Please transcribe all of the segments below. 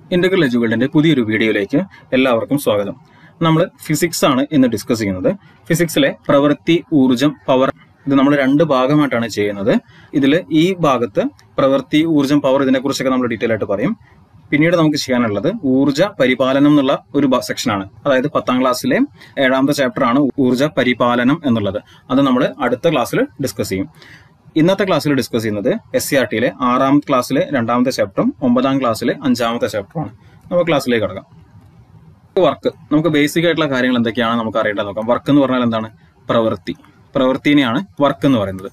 integral എജുവേൾഡിന്റെ പുതിയൊരു വീഡിയോയിലേക്ക് എല്ലാവർക്കും സ്വാഗതം നമ്മൾ ഫിസിക്സ് ആണ് ഇന്ന് ഡിസ്കസ് ചെയ്യുന്നത് ഫിസിക്സിലെ പ്രവൃത്തി ഊർജം പവർ ഇത് നമ്മൾ രണ്ട് ഭാഗമായിട്ടാണ് ചെയ്യുന്നത് ഇതിൽ ഈ ഭാഗത്ത് പ്രവൃത്തി ഊർജം പവർ ഇതിനെക്കുറിച്ചൊക്കെ നമ്മൾ ഡീറ്റെയിൽ ആയിട്ട് പറയും പിന്നീട് നമുക്ക് ചെയ്യാനുള്ളത് ഊർജ പരിപാലനം എന്നുള്ള ഒരു സെക്ഷനാണ് അതായത് പത്താം ക്ലാസ്സിലെ ഏഴാമത്തെ ചാപ്റ്റർ ആണ് ഊർജ പരിപാലനം എന്നുള്ളത് അത് നമ്മൾ അടുത്ത ക്ലാസ്സിൽ ഡിസ്കസ് ചെയ്യും ഇന്നത്തെ ക്ലാസ്സിൽ ഡിസ്കസ് ചെയ്യുന്നത് എസ് സി ആർ ടിയിലെ ആറാമത്തെ ക്ലാസ്സിലെ രണ്ടാമത്തെ ചാപ്റ്ററും ഒമ്പതാം ക്ലാസ്സിലെ അഞ്ചാമത്തെ ചാപ്റ്ററുമാണ് നമുക്ക് ക്ലാസ്സിലേക്ക് കടക്കാം വർക്ക് നമുക്ക് ബേസിക് ആയിട്ടുള്ള കാര്യങ്ങൾ എന്തൊക്കെയാണ് നമുക്ക് അറിയേണ്ടത് നോക്കാം വർക്ക് എന്ന് പറഞ്ഞാൽ എന്താണ് പ്രവൃത്തി പ്രവൃത്തിനെയാണ് വർക്ക് എന്ന് പറയുന്നത്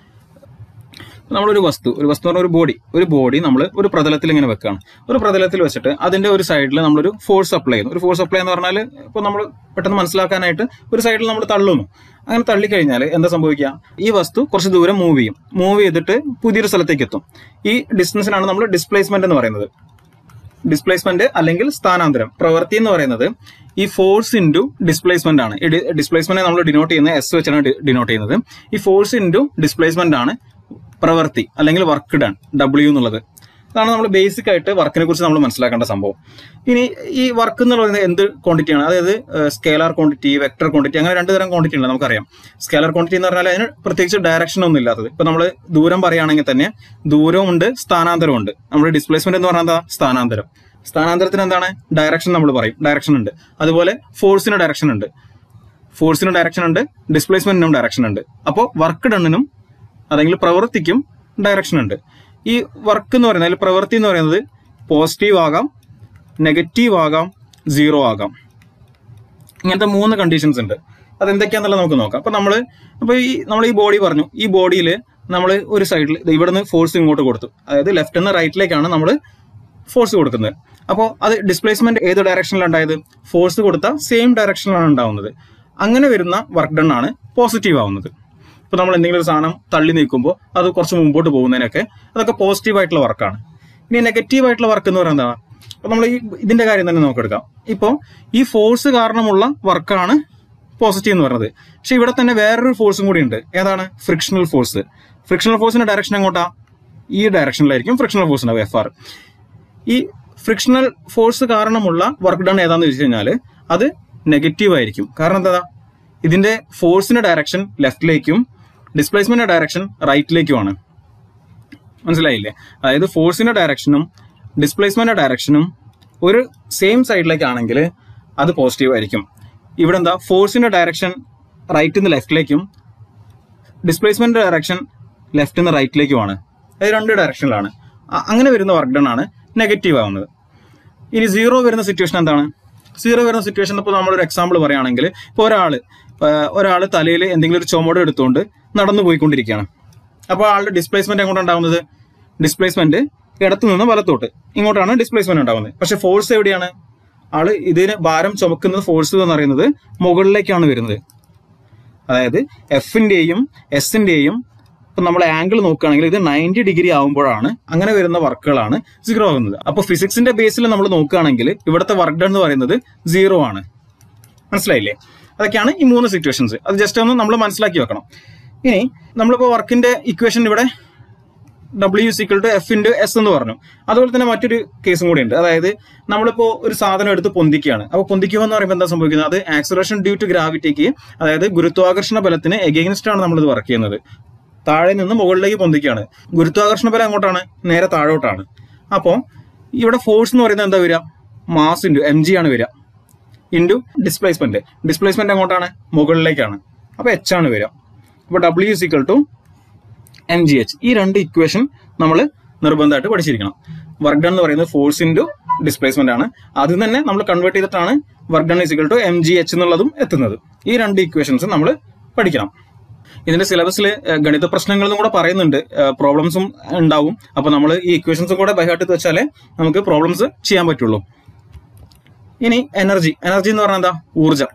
നമ്മളൊരു വസ്തു ഒരു വസ്തു എന്ന് പറഞ്ഞാൽ ഒരു ബോഡി ഒരു ബോഡി നമ്മൾ ഒരു പ്രതലത്തിൽ ഇങ്ങനെ വെക്കുകയാണ് ഒരു പ്രതലത്തിൽ വെച്ചിട്ട് അതിന്റെ ഒരു സൈഡിൽ നമ്മളൊരു ഫോഴ്സ് അപ്ലൈ ചെയ്യുന്നു ഒരു ഫോഴ്സ് അപ്ലൈ എന്ന് പറഞ്ഞാൽ ഇപ്പോൾ നമ്മൾ പെട്ടെന്ന് മനസ്സിലാക്കാനായിട്ട് ഒരു സൈഡിൽ നമ്മൾ തള്ളുന്നു അങ്ങനെ തള്ളിക്കഴിഞ്ഞാൽ എന്താ സംഭവിക്കുക ഈ വസ്തു കുറച്ച് ദൂരം മൂവ് ചെയ്യും മൂവ് ചെയ്തിട്ട് പുതിയൊരു സ്ഥലത്തേക്ക് എത്തും ഈ ഡിസ്റ്റൻസിനാണ് നമ്മൾ ഡിസ്പ്ലേസ്മെന്റ് എന്ന് പറയുന്നത് ഡിസ്പ്ലേസ്മെന്റ് അല്ലെങ്കിൽ സ്ഥാനാന്തരം പ്രവൃത്തി എന്ന് പറയുന്നത് ഈ ഫോഴ്സ് ഇൻറ്റു ഡിസ്പ്ലേസ്മെന്റ് ആണ് ഈ ഡിസ്പ്ലേസ്മെന്റ് നമ്മൾ ഡിനോട്ട് ചെയ്യുന്നത് എസ് വെച്ചാണ് ഡിനോട്ട് ചെയ്യുന്നത് ഈ ഫോഴ്സ് ഇൻറ്റു ഡിസ്പ്ലേസ്മെന്റ് ആണ് പ്രവൃത്തി അല്ലെങ്കിൽ വർക്ക് ഡൺ ഡബ്ല്യു എന്നുള്ളത് അതാണ് നമ്മൾ ബേസിക് ആയിട്ട് വർക്കിനെ കുറിച്ച് നമ്മൾ മനസ്സിലാക്കേണ്ട സംഭവം ഇനി ഈ വർക്ക് എന്ന് പറയുന്നത് എന്ത് ക്വാണ്ടിറ്റിയാണ് അതായത് സ്കേലാർ ക്വാണ്ടിറ്റി വെക്ടർ ക്വാണ്ടിറ്റി അങ്ങനെ രണ്ട് തരം ക്വാണ്ടിറ്റി ഉണ്ട് നമുക്കറിയാം സ്കേലാർ ക്വാണ്ടിറ്റി എന്ന് പറഞ്ഞാൽ അതിന് പ്രത്യേകിച്ച് ഡയറക്ഷൻ ഒന്നും ഇല്ലാത്തത് ഇപ്പൊ നമ്മൾ ദൂരം പറയുകയാണെങ്കിൽ തന്നെ ദൂരമുണ്ട് സ്ഥാനാന്തരമുണ്ട് നമ്മുടെ ഡിസ്പ്ലേസ്മെന്റ് എന്ന് പറഞ്ഞാൽ എന്താ സ്ഥാനാന്തരം സ്ഥാനാന്തരത്തിന് എന്താണ് ഡയറക്ഷൻ നമ്മൾ പറയും ഡയറക്ഷൻ ഉണ്ട് അതുപോലെ ഫോഴ്സിന് ഡയറക്ഷൻ ഉണ്ട് ഫോഴ്സിന് ഡയറക്ഷൻ ഉണ്ട് ഡിസ്പ്ലേസ്മെന്റിനും ഡയറക്ഷൻ ഉണ്ട് അപ്പോൾ വർക്ക് ഡണ്ണിനും അല്ലെങ്കിൽ പ്രവൃത്തിക്കും ഡയറക്ഷൻ ഉണ്ട് ഈ വർക്ക് എന്ന് പറയുന്നത് അല്ലെങ്കിൽ പ്രവൃത്തി എന്ന് പറയുന്നത് പോസിറ്റീവ് ആകാം നെഗറ്റീവ് ആകാം സീറോ ആകാം ഇങ്ങനത്തെ മൂന്ന് കണ്ടീഷൻസ് ഉണ്ട് അതെന്തൊക്കെയാണെന്നുള്ളത് നമുക്ക് നോക്കാം അപ്പൊ നമ്മൾ അപ്പൊ ഈ നമ്മൾ ഈ ബോഡി പറഞ്ഞു ഈ ബോഡിയിൽ നമ്മൾ ഒരു സൈഡിൽ ഇവിടുന്ന് ഫോഴ്സ് ഇങ്ങോട്ട് കൊടുത്തു അതായത് ലെഫ്റ്റ് നിന്ന് റൈറ്റിലേക്കാണ് നമ്മൾ ഫോഴ്സ് കൊടുക്കുന്നത് അപ്പോൾ അത് ഡിസ്പ്ലേസ്മെന്റ് ഏത് ഡയറക്ഷനിലാണ് ഉണ്ടായത് ഫോഴ്സ് കൊടുത്ത സെയിം ഡയറക്ഷനിലാണ് ഉണ്ടാവുന്നത് അങ്ങനെ വരുന്ന വർക്ക് ഡൺ ആണ് പോസിറ്റീവ് ആവുന്നത് ഇപ്പൊ നമ്മൾ എന്തെങ്കിലും ഒരു സാധനം തള്ളി നീക്കുമ്പോൾ അത് കുറച്ച് മുമ്പോട്ട് പോകുന്നതിനൊക്കെ അതൊക്കെ പോസിറ്റീവ് ആയിട്ടുള്ള വർക്കാണ് ഇനി നെഗറ്റീവ് ആയിട്ടുള്ള വർക്ക് എന്ന് പറയുന്നത് എന്താണ് അപ്പൊ നമ്മൾ ഈ ഇതിന്റെ കാര്യം തന്നെ നോക്കെടുക്കാം ഇപ്പോൾ ഈ ഫോഴ്സ് കാരണമുള്ള വർക്കാണ് പോസിറ്റീവ് എന്ന് പറയുന്നത് പക്ഷെ ഇവിടെ തന്നെ വേറൊരു ഫോഴ്സും കൂടി ഉണ്ട് ഏതാണ് ഫ്രിക്ഷണൽ ഫോഴ്സ് ഫ്രിക്ഷണൽ ഫോഴ്സിന്റെ ഡയറക്ഷൻ എങ്ങോട്ടാ ഈ ഡയറക്ഷനിലായിരിക്കും ഫ്രിക്ഷണൽ ഫോഴ്സ് ഉണ്ടാവും എഫ് ആർ ഈ ഫ്രിക്ഷണൽ ഫോഴ്സ് കാരണമുള്ള വർക്ക് ഡൺ ഏതാന്ന് ചോദിച്ചു കഴിഞ്ഞാൽ അത് നെഗറ്റീവ് ആയിരിക്കും കാരണം എന്താ ഇതിന്റെ ഫോഴ്സിന്റെ ഡയറക്ഷൻ ലെഫ്റ്റിലേക്കും ഡിസ്പ്ലേസ്മെന്റ് ഡയറക്ഷൻ റൈറ്റിലേക്കുമാണ് മനസ്സിലായില്ലേ അതായത് ഫോഴ്സിന്റെ ഡയറക്ഷനും ഡിസ്പ്ലേസ്മെന്റ് ഡയറക്ഷനും ഒരു സെയിം സൈഡിലേക്കാണെങ്കിൽ അത് പോസിറ്റീവ് ആയിരിക്കും ഇവിടെ എന്താ ഫോഴ്സിന്റെ ഡയറക്ഷൻ റൈറ്റിൽ നിന്ന് ലെഫ്റ്റിലേക്കും ഡിസ്പ്ലേസ്മെന്റ് ഡയറക്ഷൻ ലെഫ്റ്റിൽ നിന്ന് റൈറ്റിലേക്കുമാണ് അത് രണ്ട് ഡയറക്ഷനിലാണ് അ- അങ്ങനെ വരുന്ന വർക്ക് ഡൺ ആണ് നെഗറ്റീവ് ആവുന്നത് ഇനി സീറോ വരുന്ന സിറ്റുവേഷൻ എന്താണ് സീറോ വരുന്ന സിറ്റുവേഷൻ ഇപ്പോൾ നമ്മളൊരു എക്സാമ്പിൾ പറയുകയാണെങ്കിൽ ഇപ്പോൾ ഒരാൾ ഒരാൾ തലയിൽ എന്തെങ്കിലും ഒരു ചുമട് എടുത്തുകൊണ്ട് നടന്നു പോയിക്കൊണ്ടിരിക്കുകയാണ് അപ്പോൾ ആളുടെ ഡിസ്പ്ലേസ്മെന്റ് എങ്ങോട്ടാണ് ഉണ്ടാവുന്നത് ഡിസ്പ്ലേസ്മെന്റ് ഇടത്തു നിന്ന് വലത്തോട്ട് ഇങ്ങോട്ടാണ് ഡിസ്പ്ലേസ്മെന്റ് ഉണ്ടാവുന്നത് പക്ഷെ ഫോഴ്സ് എവിടെയാണ് ആള് ഇതിന് ഭാരം ചുമക്കുന്നത് ഫോഴ്സ് എന്ന് പറയുന്നത് മുകളിലേക്കാണ് വരുന്നത് അതായത് എഫിന്റെയും എസിന്റെയും ഇപ്പൊ നമ്മൾ ആംഗിൾ നോക്കുകയാണെങ്കിൽ ഇത് നയൻറ്റി ഡിഗ്രി ആകുമ്പോഴാണ് അങ്ങനെ വരുന്ന വർക്കുകളാണ് സീറോ ആകുന്നത് അപ്പോൾ ഫിസിക്സിന്റെ ബേസിൽ നമ്മൾ നോക്കുകയാണെങ്കിൽ ഇവിടുത്തെ വർക്ക് ഡൺ എന്ന് പറയുന്നത് സീറോ ആണ് മനസ്സിലായില്ലേ അതൊക്കെയാണ് ഈ മൂന്ന് സിറ്റുവേഷൻസ് അത് ജസ്റ്റ് ഒന്ന് നമ്മൾ മനസ്സിലാക്കി വെക്കണം ഇനി നമ്മളിപ്പോൾ വർക്കിന്റെ ഇക്വേഷൻ ഇവിടെ W equal to F into S എന്ന് പറഞ്ഞു അതുപോലെ തന്നെ മറ്റൊരു കേസും കൂടി ഉണ്ട് അതായത് നമ്മളിപ്പോൾ ഒരു സാധനം എടുത്ത് പൊന്തിക്കുകയാണ് അപ്പോൾ പൊന്തിക്കുക എന്ന് പറയുമ്പോൾ എന്താ സംഭവിക്കുന്നത് അത് ആക്സലേഷൻ ഡ്യൂ ടു ഗ്രാവിറ്റിക്ക് അതായത് ഗുരുത്വാകർഷണ ബലത്തിന് എഗെയിൻസ്റ്റ് ആണ് നമ്മളിത് വർക്ക് ചെയ്യുന്നത് താഴെ നിന്ന് മുകളിലേക്ക് പൊന്തിക്കുകയാണ് ഗുരുത്വാകർഷണ ബലം അങ്ങോട്ടാണ് നേരെ താഴോട്ടാണ് അപ്പോൾ ഇവിടെ ഫോഴ്സ് എന്ന് പറയുന്നത് എന്താ വരിക മാസ് ഇൻറ്റു എം ജി ആണ് വരിക ഇൻറ്റു ഡിസ്പ്ലേസ്മെന്റ് ഡിസ്പ്ലേസ്മെന്റ് അങ്ങോട്ടാണ് മുകളിലേക്കാണ് അപ്പോൾ എച്ച് ആണ് വരിക അപ്പോൾ W equal to M G H ഈ രണ്ട് ഇക്വേഷൻ നമ്മൾ നിർബന്ധമായിട്ട് പഠിച്ചിരിക്കണം വർക്ക് ഡൺ എന്ന് പറയുന്നത് ഫോഴ്സ് ഇൻറ്റു ഡിസ്പ്ലേസ്മെന്റ് ആണ് അത് തന്നെ നമ്മൾ കൺവേർട്ട് ചെയ്തിട്ടാണ് work done is equal to M G H എന്നുള്ളതും എത്തുന്നത് ഈ രണ്ട് ഇക്വേഷൻസ് നമ്മൾ പഠിക്കണം ഇതിന്റെ സിലബസിൽ ഗണിത പ്രശ്നങ്ങളെന്നും കൂടെ പറയുന്നുണ്ട് പ്രോബ്ലംസും ഉണ്ടാവും അപ്പൊ നമ്മൾ ഈ ഇക്വേഷൻസും കൂടെ ബൈഹാർട്ട് വെച്ചാലേ നമുക്ക് പ്രോബ്ലംസ് ചെയ്യാൻ പറ്റുള്ളൂ ഇനി എനർജി എനർജി എന്ന് പറഞ്ഞാൽ എന്താ ഊർജം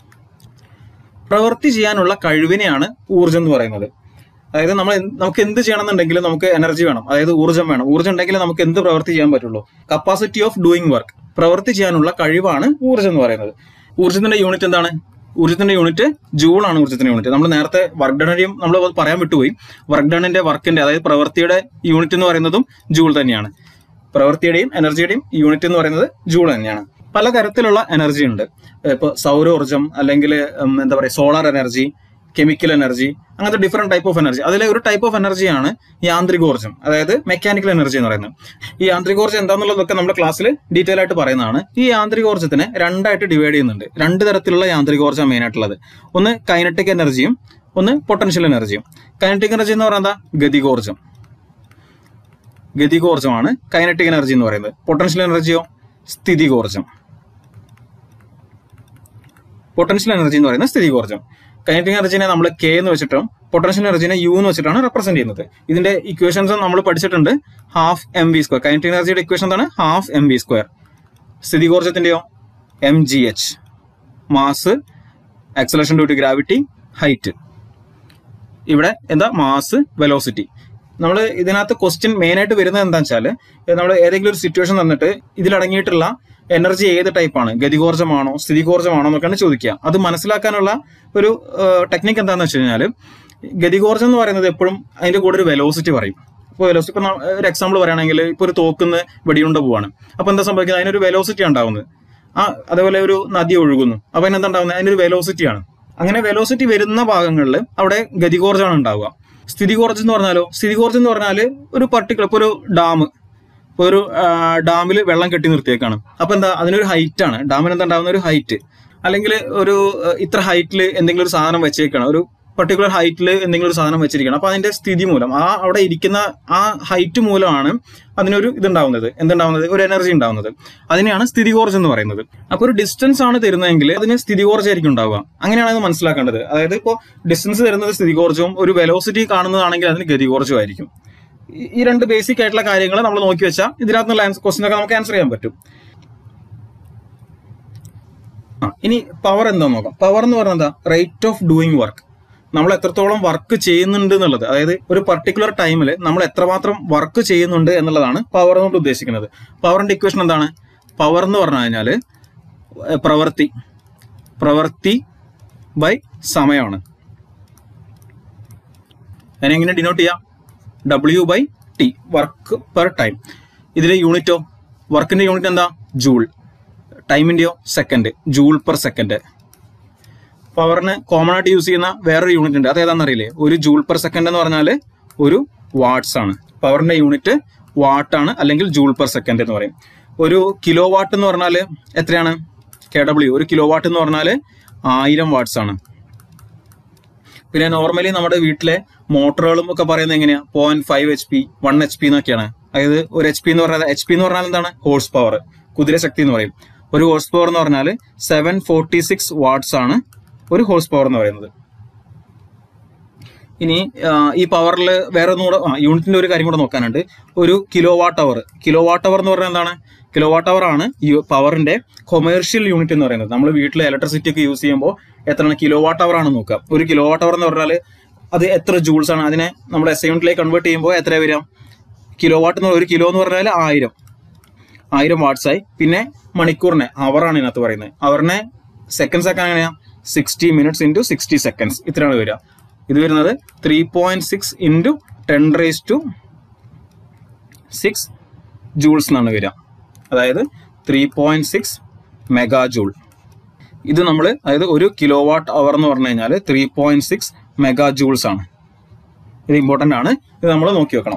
പ്രവൃത്തി ചെയ്യാനുള്ള കഴിവിനെയാണ് ഊർജം എന്ന് പറയുന്നത് അതായത് നമ്മൾ എന്ത് നമുക്ക് എന്ത് ചെയ്യണമെന്നുണ്ടെങ്കിലും നമുക്ക് എനർജി വേണം അതായത് ഊർജ്ജം വേണം ഊർജ്ജം ഉണ്ടെങ്കിൽ നമുക്ക് എന്ത് പ്രവൃത്തി ചെയ്യാൻ പറ്റുള്ളൂ കപ്പാസിറ്റി ഓഫ് ഡൂയിങ് വർക്ക് പ്രവൃത്തി ചെയ്യാനുള്ള കഴിവാണ് ഊർജ്ജം എന്ന് പറയുന്നത് ഊർജ്ജത്തിന്റെ യൂണിറ്റ് എന്താണ് ഊർജ്ജത്തിന്റെ യൂണിറ്റ് ജൂൾ ആണ് ഊർജ്ജത്തിന്റെ യൂണിറ്റ് നമ്മൾ നേരത്തെ വർക്ക് ഡണിന്റെയും നമ്മൾ പറയാൻ വിട്ടുപോയി വർക്ക് ഡണിന്റെ വർക്കിന്റെ അതായത് പ്രവൃത്തിയുടെ യൂണിറ്റ് എന്ന് പറയുന്നതും ജൂൾ തന്നെയാണ് പ്രവൃത്തിയുടെയും എനർജിയുടെയും യൂണിറ്റ് എന്ന് പറയുന്നത് ജൂൾ തന്നെയാണ് പല തരത്തിലുള്ള എനർജി ഉണ്ട് ഇപ്പോൾ സൗരോർജം അല്ലെങ്കിൽ ഉം, എന്താ പറയുക സോളാർ എനർജി കെമിക്കൽ എനർജി അങ്ങനത്തെ ഡിഫറെന്റ് ടൈപ്പ് ഓഫ് എനർജി അതിലെ ഒരു ടൈപ്പ് ഓഫ് എനർജിയാണ് യാന്ത്രികോർജം അതായത് മെക്കാനിക്കൽ എനർജി എന്ന് പറയുന്നത് ഈ യാന്ത്രികോർജം എന്താണെന്നുള്ളതൊക്കെ നമ്മുടെ ക്ലാസ്സിൽ ഡീറ്റെയിൽ ആയിട്ട് പറയുന്നതാണ് ഈ യാന്ത്രികോർജത്തിനെ രണ്ടായിട്ട് ഡിവൈഡ് ചെയ്യുന്നുണ്ട് രണ്ട് തരത്തിലുള്ള യാന്ത്രികോർജം മെയിൻ ആയിട്ടുള്ളത് ഒന്ന് കൈനറ്റിക് എനർജിയും ഒന്ന് പൊട്ടൻഷ്യൽ എനർജിയും കൈനറ്റിക് എനർജി എന്ന് പറയുന്നത് ഗതികോർജം ഗതികോർജമാണ് കൈനറ്റിക് എനർജി എന്ന് പറയുന്നത് പൊട്ടൻഷ്യൽ എനർജിയോ സ്ഥിതികോർജം പൊട്ടൻഷ്യൽ എനർജി എന്ന് പറയുന്നത് സ്ഥിതികോർജം കൈനറ്റിക് എനർജിനെ നമ്മൾ കെ എന്ന് വെച്ചിട്ടും പൊട്ടൻഷ്യൽ എനർജിനെ യു എന്ന് വെച്ചിട്ടാണ് റെപ്രസെന്റ് ചെയ്യുന്നത് ഇതിന്റെ ഇക്വേഷൻസ് നമ്മൾ പഠിച്ചിട്ടുണ്ട് half M V square kinetic എനർജിയുടെ ഇക്വേഷൻ എന്താണ് ഹാഫ് എം വി സ്ക്വയർ സ്ഥിതികോർജത്തിന്റെയോ M G H mass acceleration due to gravity height ഇവിടെ എന്താ മാസ് വെലോസിറ്റി നമ്മൾ ഇതിനകത്ത് ക്വസ്റ്റ്യൻ മെയിൻ ആയിട്ട് വരുന്നത് എന്താ വെച്ചാൽ നമ്മൾ ഏതെങ്കിലും ഒരു സിറ്റുവേഷൻ തന്നിട്ട് ഇതിലടങ്ങിയിട്ടുള്ള എനർജി ഏത് ടൈപ്പാണ് ഗതികോർജ്ജമാണോ സ്ഥിതികോർജ്ജമാണോ എന്നൊക്കെയാണ് ചോദിക്കുക അത് മനസ്സിലാക്കാനുള്ള ഒരു ടെക്നിക്ക് എന്താണെന്ന് വെച്ച് കഴിഞ്ഞാൽ ഗതികോർജ്ജം എന്ന് പറയുന്നത് എപ്പോഴും അതിന്റെ കൂടെ ഒരു വെലോസിറ്റി പറയും ഇപ്പോൾ വെലോസിറ്റി ഇപ്പൊ ന- ഒരു എക്സാമ്പിൾ പറയുകയാണെങ്കിൽ ഇപ്പോൾ ഒരു തോക്കുന്ന് വെടിയുണ്ട പോവാണ് അപ്പൊ എന്താ സംഭവിക്കുന്നത് അതിനൊരു വെലോസിറ്റി ഉണ്ടാവുന്നത് ആ അതേപോലെ ഒരു നദി ഒഴുകുന്നു അപ്പൊ അതിനെന്താ ഉണ്ടാവുന്നത് അതിനൊരു വെലോസിറ്റി ആണ് അങ്ങനെ വെലോസിറ്റി വരുന്ന ഭാഗങ്ങളിൽ അവിടെ ഗതികോർജ്ജമാണ് ഉണ്ടാവുക സ്ഥിതികോർജ്ജം എന്ന് പറഞ്ഞാലോ സ്ഥിതികോർജ്ജം എന്ന് പറഞ്ഞാൽ ഒരു പർട്ടിക്കുലർ ഇപ്പോൾ ഒരു ഡാം ഇപ്പോൾ ഒരു ഡാമിൽ വെള്ളം കെട്ടി നിർത്തിയേക്കാണ് അപ്പൊ എന്താ അതിനൊരു ഹൈറ്റ് ആണ് ഡാമിന് എന്താ ഉണ്ടാവുന്ന ഒരു ഹൈറ്റ് അല്ലെങ്കിൽ ഒരു ആ, ഇത്ര ഹൈറ്റിൽ എന്തെങ്കിലും ഒരു സാധനം വെച്ചേക്കാണ് ഒരു പർട്ടിക്കുലർ ഹൈറ്റിൽ എന്തെങ്കിലും ഒരു സാധനം വെച്ചിരിക്കണം അപ്പൊ അതിന്റെ സ്ഥിതി മൂലം ആ അവിടെ ഇരിക്കുന്ന ആ ഹൈറ്റ് മൂലമാണ് അതിനൊരു ഇതുണ്ടാവുന്നത് എന്തുണ്ടാവുന്നത് ഒരു എനർജി ഉണ്ടാവുന്നത് അതിനെയാണ് സ്ഥിതികോർജ്ജം എന്ന് പറയുന്നത് അപ്പൊ ഒരു ഡിസ്റ്റൻസ് ആണ് തരുന്നതെങ്കിൽ അതിന് സ്ഥിതികോർജ്ജമായിരിക്കും ഉണ്ടാവുക അങ്ങനെയാണ് അത് മനസ്സിലാക്കേണ്ടത് അതായത് ഇപ്പോൾ ഡിസ്റ്റൻസ് തരുന്നത് സ്ഥിതികോർജ്ജവും ഒരു വെലോസിറ്റി കാണുന്നതാണെങ്കിൽ അതിന് ഗതികോർജ്ജമായിരിക്കും ഈ- ഈ രണ്ട് ബേസിക് ആയിട്ടുള്ള കാര്യങ്ങൾ നമ്മൾ നോക്കി വെച്ചാൽ ഇതിനകത്തുള്ള ക്വസ്റ്റൻ ഒക്കെ നമുക്ക് ആൻസർ ചെയ്യാൻ പറ്റും ആ, ഇനി പവർ എന്താ നോക്കാം പവർ എന്ന് പറഞ്ഞാൽ എന്താ റേറ്റ് ഓഫ് ഡൂയിങ് വർക്ക് നമ്മൾ എത്രത്തോളം വർക്ക് ചെയ്യുന്നുണ്ട് എന്നുള്ളത് അതായത് ഒരു പർട്ടിക്കുലർ ടൈമിൽ നമ്മൾ എത്രമാത്രം വർക്ക് ചെയ്യുന്നുണ്ട് എന്നുള്ളതാണ് പവർ കൊണ്ട് ഉദ്ദേശിക്കുന്നത് പവറിന്റെ ഇക്വേഷൻ എന്താണ് പവർ എന്ന് പറഞ്ഞു കഴിഞ്ഞാൽ പ്രവൃത്തി പ്രവൃത്തി ബൈ സമയമാണ് അതിനെ എങ്ങനെ ഡിനോട്ട് ചെയ്യാം W by T work per time ഇതിലെ യൂണിറ്റോ വർക്കിന്റെ യൂണിറ്റ് എന്താ ജൂൾ ടൈമിന്റെയോ സെക്കൻഡ് ജൂൾ പെർ സെക്കൻഡ് പവറിന് കോമൺ ആയിട്ട് യൂസ് ചെയ്യുന്ന വേറൊരു യൂണിറ്റ് ഉണ്ട് അത് ഏതാണെന്ന് അറിയില്ലേ ഒരു ജൂൾ പെർ സെക്കൻഡ് എന്ന് പറഞ്ഞാൽ ഒരു വാട്ട്സ് ആണ് പവറിന്റെ യൂണിറ്റ് വാട്ട് ആണ് അല്ലെങ്കിൽ ജൂൾ പെർ സെക്കൻഡ് എന്ന് പറയും ഒരു കിലോ വാട്ട് എന്ന് പറഞ്ഞാൽ എത്രയാണ് കെ ഡബ്ല്യു ഒരു കിലോ വാട്ട് എന്ന് പറഞ്ഞാൽ ആയിരം വാട്ട്സ് ആണ് പിന്നെ നോർമലി നമ്മുടെ വീട്ടിലെ മോട്ടറുകളും ഒക്കെ പറയുന്നത് എങ്ങനെയാ point five H P one H P എന്നൊക്കെയാണ് അതായത് ഒരു എച്ച് പി എന്ന് പറഞ്ഞാൽ എച്ച് പി എന്ന് പറഞ്ഞാൽ എന്താണ് ഹോഴ്സ് പവർ കുതിരശക്തി എന്ന് പറയും ഒരു ഹോഴ്സ് പവർ എന്ന് പറഞ്ഞാൽ സെവൻ ഫോർട്ടി സിക്സ് വാട്ട്സ് ആണ് ഒരു ഹോഴ്സ് പവർ എന്ന് പറയുന്നത് ഇനി ആ, ഈ പവറിൽ വേറെ ഒന്നും കൂടെ ആ, യൂണിറ്റിന്റെ ഒരു കാര്യം കൂടെ നോക്കാനുണ്ട് ഒരു kilowatt hour kilowatt hour എന്ന് പറഞ്ഞാൽ എന്താണ് കിലോ വാട്ട് അവർ ആണ് ഈ പവറിന്റെ കൊമേഴ്ഷ്യൽ യൂണിറ്റ് എന്ന് പറയുന്നത് നമ്മൾ വീട്ടിൽ ഇലക്ട്രിസിറ്റി ഒക്കെ യൂസ് ചെയ്യുമ്പോൾ എത്രയാണ് കിലോ വാട്ട് അവർ ആണ് നോക്കുക ഒരു കിലോ വാട്ട് അവർ എന്ന് പറഞ്ഞാൽ അത് എത്ര ജൂൾസ് ആണ് അതിനെ നമ്മുടെ എസ് യൂണിറ്റിലേക്ക് കൺവേർട്ട് ചെയ്യുമ്പോൾ എത്ര വരാം കിലോ വാട്ട് എന്ന് ഒരു കിലോ എന്ന് പറഞ്ഞാൽ ആയിരം ആയിരം വാട്ട്സ് ആയി പിന്നെ മണിക്കൂറിനെ അവറാണ് ഇതിനകത്ത് പറയുന്നത് അവറിനെ സെക്കൻഡ്സ് ഒക്കെ എങ്ങനെയാ sixty minutes into sixty seconds ഇത്രയാണ് വരിക ഇത് വരുന്നത് three point six into ten raise to six joules എന്നാണ് വരിക അതായത് three point six megajoule ഇത് നമ്മൾ അതായത് ഒരു കിലോ വാട്ട് അവർ എന്ന് പറഞ്ഞു കഴിഞ്ഞാൽ three point six megajoules ആണ് ഇത് ഇമ്പോർട്ടൻ്റ് ആണ് ഇത് നമ്മൾ നോക്കി വെക്കണം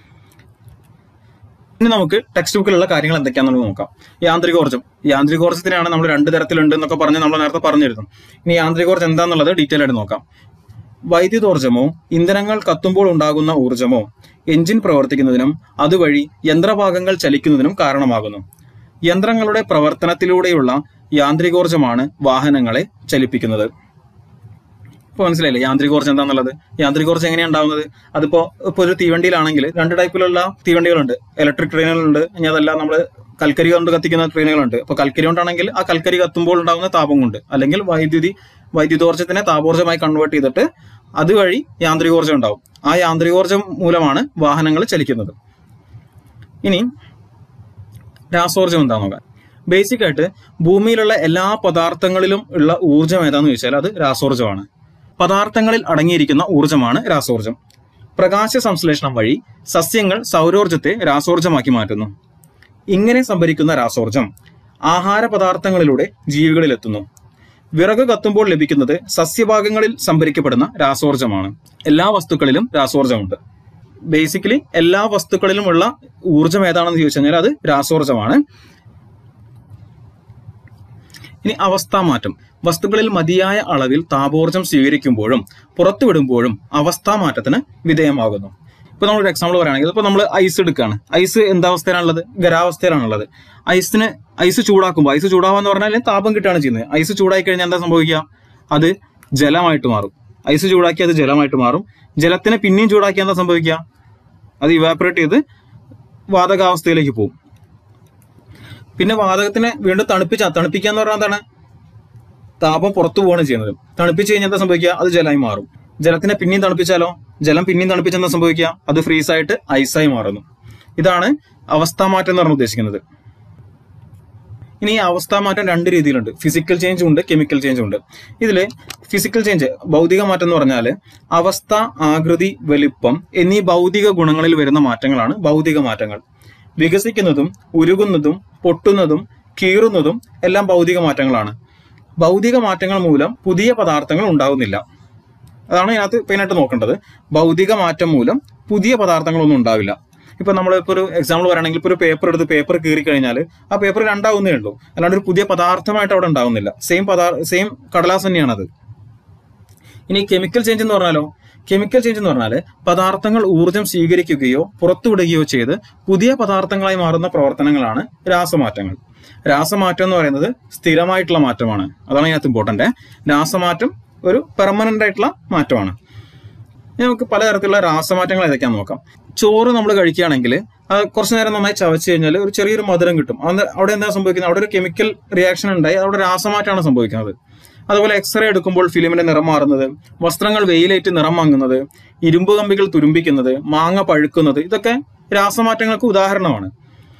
ഇനി നമുക്ക് ടെക്സ്റ്റ് ബുക്കിലുള്ള കാര്യങ്ങൾ എന്തൊക്കെയാണെന്ന് നോക്കാം യാന്ത്രികോർജ്ജം യാന്ത്രികോർജ്ജത്തിനാണ് നമ്മൾ രണ്ട് തരത്തിലുണ്ട് എന്നൊക്കെ പറഞ്ഞ് നമ്മൾ നേരത്തെ പറഞ്ഞിരുന്നു ഇനി യാന്ത്രികോർജ്ജം എന്താണെന്നുള്ളത് ഡീറ്റെയിൽ ആയിട്ട് നോക്കാം വൈദ്യുതോർജ്ജമോ ഇന്ധനങ്ങൾ കത്തുമ്പോൾ ഉണ്ടാകുന്ന ഊർജ്ജമോ എഞ്ചിൻ പ്രവർത്തിക്കുന്നതിനും അതുവഴി യന്ത്രഭാഗങ്ങൾ ചലിക്കുന്നതിനും കാരണമാകുന്നു യന്ത്രങ്ങളുടെ പ്രവർത്തനത്തിലൂടെയുള്ള യാന്ത്രികോർജ്ജമാണ് വാഹനങ്ങളെ ചലിപ്പിക്കുന്നത് ഇപ്പൊ മനസ്സിലായില്ലേ യാന്ത്രികോർജ്ജം എന്താണെന്നുള്ളത് യാന്ത്രികോർജ്ജം എങ്ങനെയാണ് ഉണ്ടാവുന്നത് അതിപ്പോ ഇപ്പൊ ഒരു തീവണ്ടിയിലാണെങ്കിൽ രണ്ട് ടൈപ്പിലുള്ള തീവണ്ടികളുണ്ട് ഇലക്ട്രിക് ട്രെയിനുകളുണ്ട് ഇനി അതല്ല നമ്മൾ കൽക്കരി കൊണ്ട് കത്തിക്കുന്ന ട്രെയിനുകളുണ്ട് അപ്പൊ കൽക്കരി കൊണ്ടാണെങ്കിൽ ആ കൽക്കരി കത്തുമ്പോൾ ഉണ്ടാകുന്ന താപം കൊണ്ട് അല്ലെങ്കിൽ വൈദ്യുതി വൈദ്യുതോർജ്ജത്തിനെ താപോർജ്ജമായി കൺവേർട്ട് ചെയ്തിട്ട് അതുവഴി യാന്ത്രികോർജ്ജം ഉണ്ടാവും ആ യാന്ത്രികോർജ്ജം മൂലമാണ് വാഹനങ്ങൾ ചലിക്കുന്നത് ഇനി രാസോർജ്ജം എന്താ നോക്കാം ബേസിക് ആയിട്ട് ഭൂമിയിലുള്ള എല്ലാ പദാർത്ഥങ്ങളിലും ഉള്ള ഊർജ്ജം ഏതാന്ന് ചോദിച്ചാൽ അത് രാസോർജ്ജമാണ് പദാർത്ഥങ്ങളിൽ അടങ്ങിയിരിക്കുന്ന ഊർജ്ജമാണ് രാസോർജ്ജം പ്രകാശ സംശ്ലേഷണം വഴി സസ്യങ്ങൾ സൗരോർജ്ജത്തെ രാസോർജ്ജമാക്കി മാറ്റുന്നു ഇങ്ങനെ സംഭരിക്കുന്ന രാസോർജം ആഹാര പദാർത്ഥങ്ങളിലൂടെ ജീവികളിലെത്തുന്നു വിറക് കത്തുമ്പോൾ ലഭിക്കുന്നത് സസ്യഭാഗങ്ങളിൽ സംഭരിക്കപ്പെടുന്ന രാസോർജമാണ് എല്ലാ വസ്തുക്കളിലും രാസോർജമുണ്ട് ബേസിക്കലി എല്ലാ വസ്തുക്കളിലുമുള്ള ഊർജം ഏതാണെന്ന് ചോദിച്ചു കഴിഞ്ഞാൽ അത് രാസോർജമാണ് ഇനി അവസ്ഥാമാറ്റം വസ്തുക്കളിൽ മതിയായ അളവിൽ താപോർജം സ്വീകരിക്കുമ്പോഴും പുറത്തുവിടുമ്പോഴും അവസ്ഥാമാറ്റത്തിന് വിധേയമാകുന്നു ഇപ്പൊ നമ്മളൊരു എക്സാമ്പിൾ പറയുകയാണെങ്കിൽ ഇപ്പൊ നമ്മൾ ഐസ് എടുക്കുകയാണ് ഐസ് എന്താവസ്ഥയിലാണുള്ളത് ഖരാവസ്ഥയിലാണുള്ളത് ഐസിന് ഐസ് ചൂടാക്കുമ്പോൾ ഐസ് ചൂടാവാന്ന് പറഞ്ഞാൽ താപം കിട്ടുകയാണ് ചെയ്യുന്നത് ഐസ് ചൂടായി കഴിഞ്ഞാൽ എന്താ സംഭവിക്കുക അത് ജലമായിട്ട് മാറും ഐസ് ചൂടാക്കി അത് ജലമായിട്ട് മാറും ജലത്തിനെ പിന്നെയും ചൂടാക്കി എന്താ സംഭവിക്കുക അത് ഇവാപറേറ്റ് ചെയ്ത് വാതകാവസ്ഥയിലേക്ക് പോകും പിന്നെ വാതകത്തിനെ വീണ്ടും തണുപ്പിച്ച തണുപ്പിക്കുക എന്ന് പറഞ്ഞാൽ എന്താണ് താപം പുറത്തു പോവാണ് ചെയ്യുന്നത് തണുപ്പിച്ച് കഴിഞ്ഞാൽ എന്താ സംഭവിക്കുക അത് ജലമായി മാറും ജലത്തിനെ പിന്നെയും തണുപ്പിച്ചാലോ ജലം പിന്നെയും തണുപ്പിച്ച് എന്താ സംഭവിക്കുക അത് ഫ്രീസ് ആയിട്ട് ഐസായി മാറുന്നു ഇതാണ് അവസ്ഥാമാറ്റം എന്ന് പറഞ്ഞ് ഉദ്ദേശിക്കുന്നത് ഇനി ഈ അവസ്ഥാമാറ്റം രണ്ട് രീതിയിലുണ്ട് ഫിസിക്കൽ ചേഞ്ചും ഉണ്ട് കെമിക്കൽ ചേഞ്ചും ഉണ്ട് ഇതിൽ ഫിസിക്കൽ ചേഞ്ച് ഭൗതിക മാറ്റം എന്ന് പറഞ്ഞാൽ അവസ്ഥ ആകൃതി വലിപ്പം എന്നീ ഭൗതിക ഗുണങ്ങളിൽ വരുന്ന മാറ്റങ്ങളാണ് ഭൗതിക മാറ്റങ്ങൾ വികസിക്കുന്നതും ഉരുകുന്നതും പൊട്ടുന്നതും കീറുന്നതും എല്ലാം ഭൗതിക മാറ്റങ്ങളാണ് ഭൗതിക മാറ്റങ്ങൾ മൂലം പുതിയ പദാർത്ഥങ്ങൾ ഉണ്ടാകുന്നില്ല അതാണ് ഇതിനകത്ത് മെയിനായിട്ട് നോക്കേണ്ടത് ഭൗതിക മാറ്റം മൂലം പുതിയ പദാർത്ഥങ്ങളൊന്നും ഉണ്ടാവില്ല ഇപ്പൊ നമ്മൾ ഇപ്പോൾ ഒരു എക്സാമ്പിൾ പറയുകയാണെങ്കിൽ ഇപ്പോൾ ഒരു പേപ്പർ എടുത്ത് പേപ്പർ കീറി കഴിഞ്ഞാൽ ആ പേപ്പർ രണ്ടാവുന്നേ ഉള്ളൂ അല്ലാണ്ട് ഒരു പുതിയ പദാർത്ഥമായിട്ട് അവിടെ ഉണ്ടാവുന്നില്ല സെയിം പദാർത്ഥ സെയിം കടലാസ് തന്നെയാണത് ഇനി കെമിക്കൽ ചേഞ്ച് എന്ന് പറഞ്ഞാലോ കെമിക്കൽ ചേഞ്ച് എന്ന് പറഞ്ഞാൽ പദാർത്ഥങ്ങൾ ഊർജം സ്വീകരിക്കുകയോ പുറത്തുവിടുകയോ ചെയ്ത് പുതിയ പദാർത്ഥങ്ങളായി മാറുന്ന പ്രവർത്തനങ്ങളാണ് രാസമാറ്റങ്ങൾ രാസമാറ്റം എന്ന് പറയുന്നത് സ്ഥിരമായിട്ടുള്ള മാറ്റമാണ് അതാണ് ഇതിനകത്ത് ഇമ്പോർട്ടന്റ് രാസമാറ്റം ഒരു പെർമനന്റ് ആയിട്ടുള്ള മാറ്റമാണ് ഇനി നമുക്ക് പലതരത്തിലുള്ള രാസമാറ്റങ്ങൾ ഏതൊക്കെയാന്ന് നോക്കാം ചോറ് നമ്മൾ കഴിക്കുകയാണെങ്കിൽ അത് കുറച്ച് നേരം നന്നായി ചവച്ച് കഴിഞ്ഞാൽ ഒരു ചെറിയൊരു മധുരം കിട്ടും അത് അവിടെ എന്താ സംഭവിക്കുന്നത് അവിടെ ഒരു കെമിക്കൽ റിയാക്ഷൻ ഉണ്ടായി അവിടെ രാസമാറ്റമാണ് സംഭവിക്കുന്നത് അതുപോലെ എക്സ്റേ എടുക്കുമ്പോൾ ഫിലിമിന്റെ നിറം മാറുന്നത് വസ്ത്രങ്ങൾ വെയിലേറ്റ് നിറം മങ്ങുന്നത് ഇരുമ്പ് കമ്പികൾ തുരുമ്പിക്കുന്നത് മാങ്ങ പഴുക്കുന്നത് ഇതൊക്കെ രാസമാറ്റങ്ങൾക്ക് ഉദാഹരണമാണ്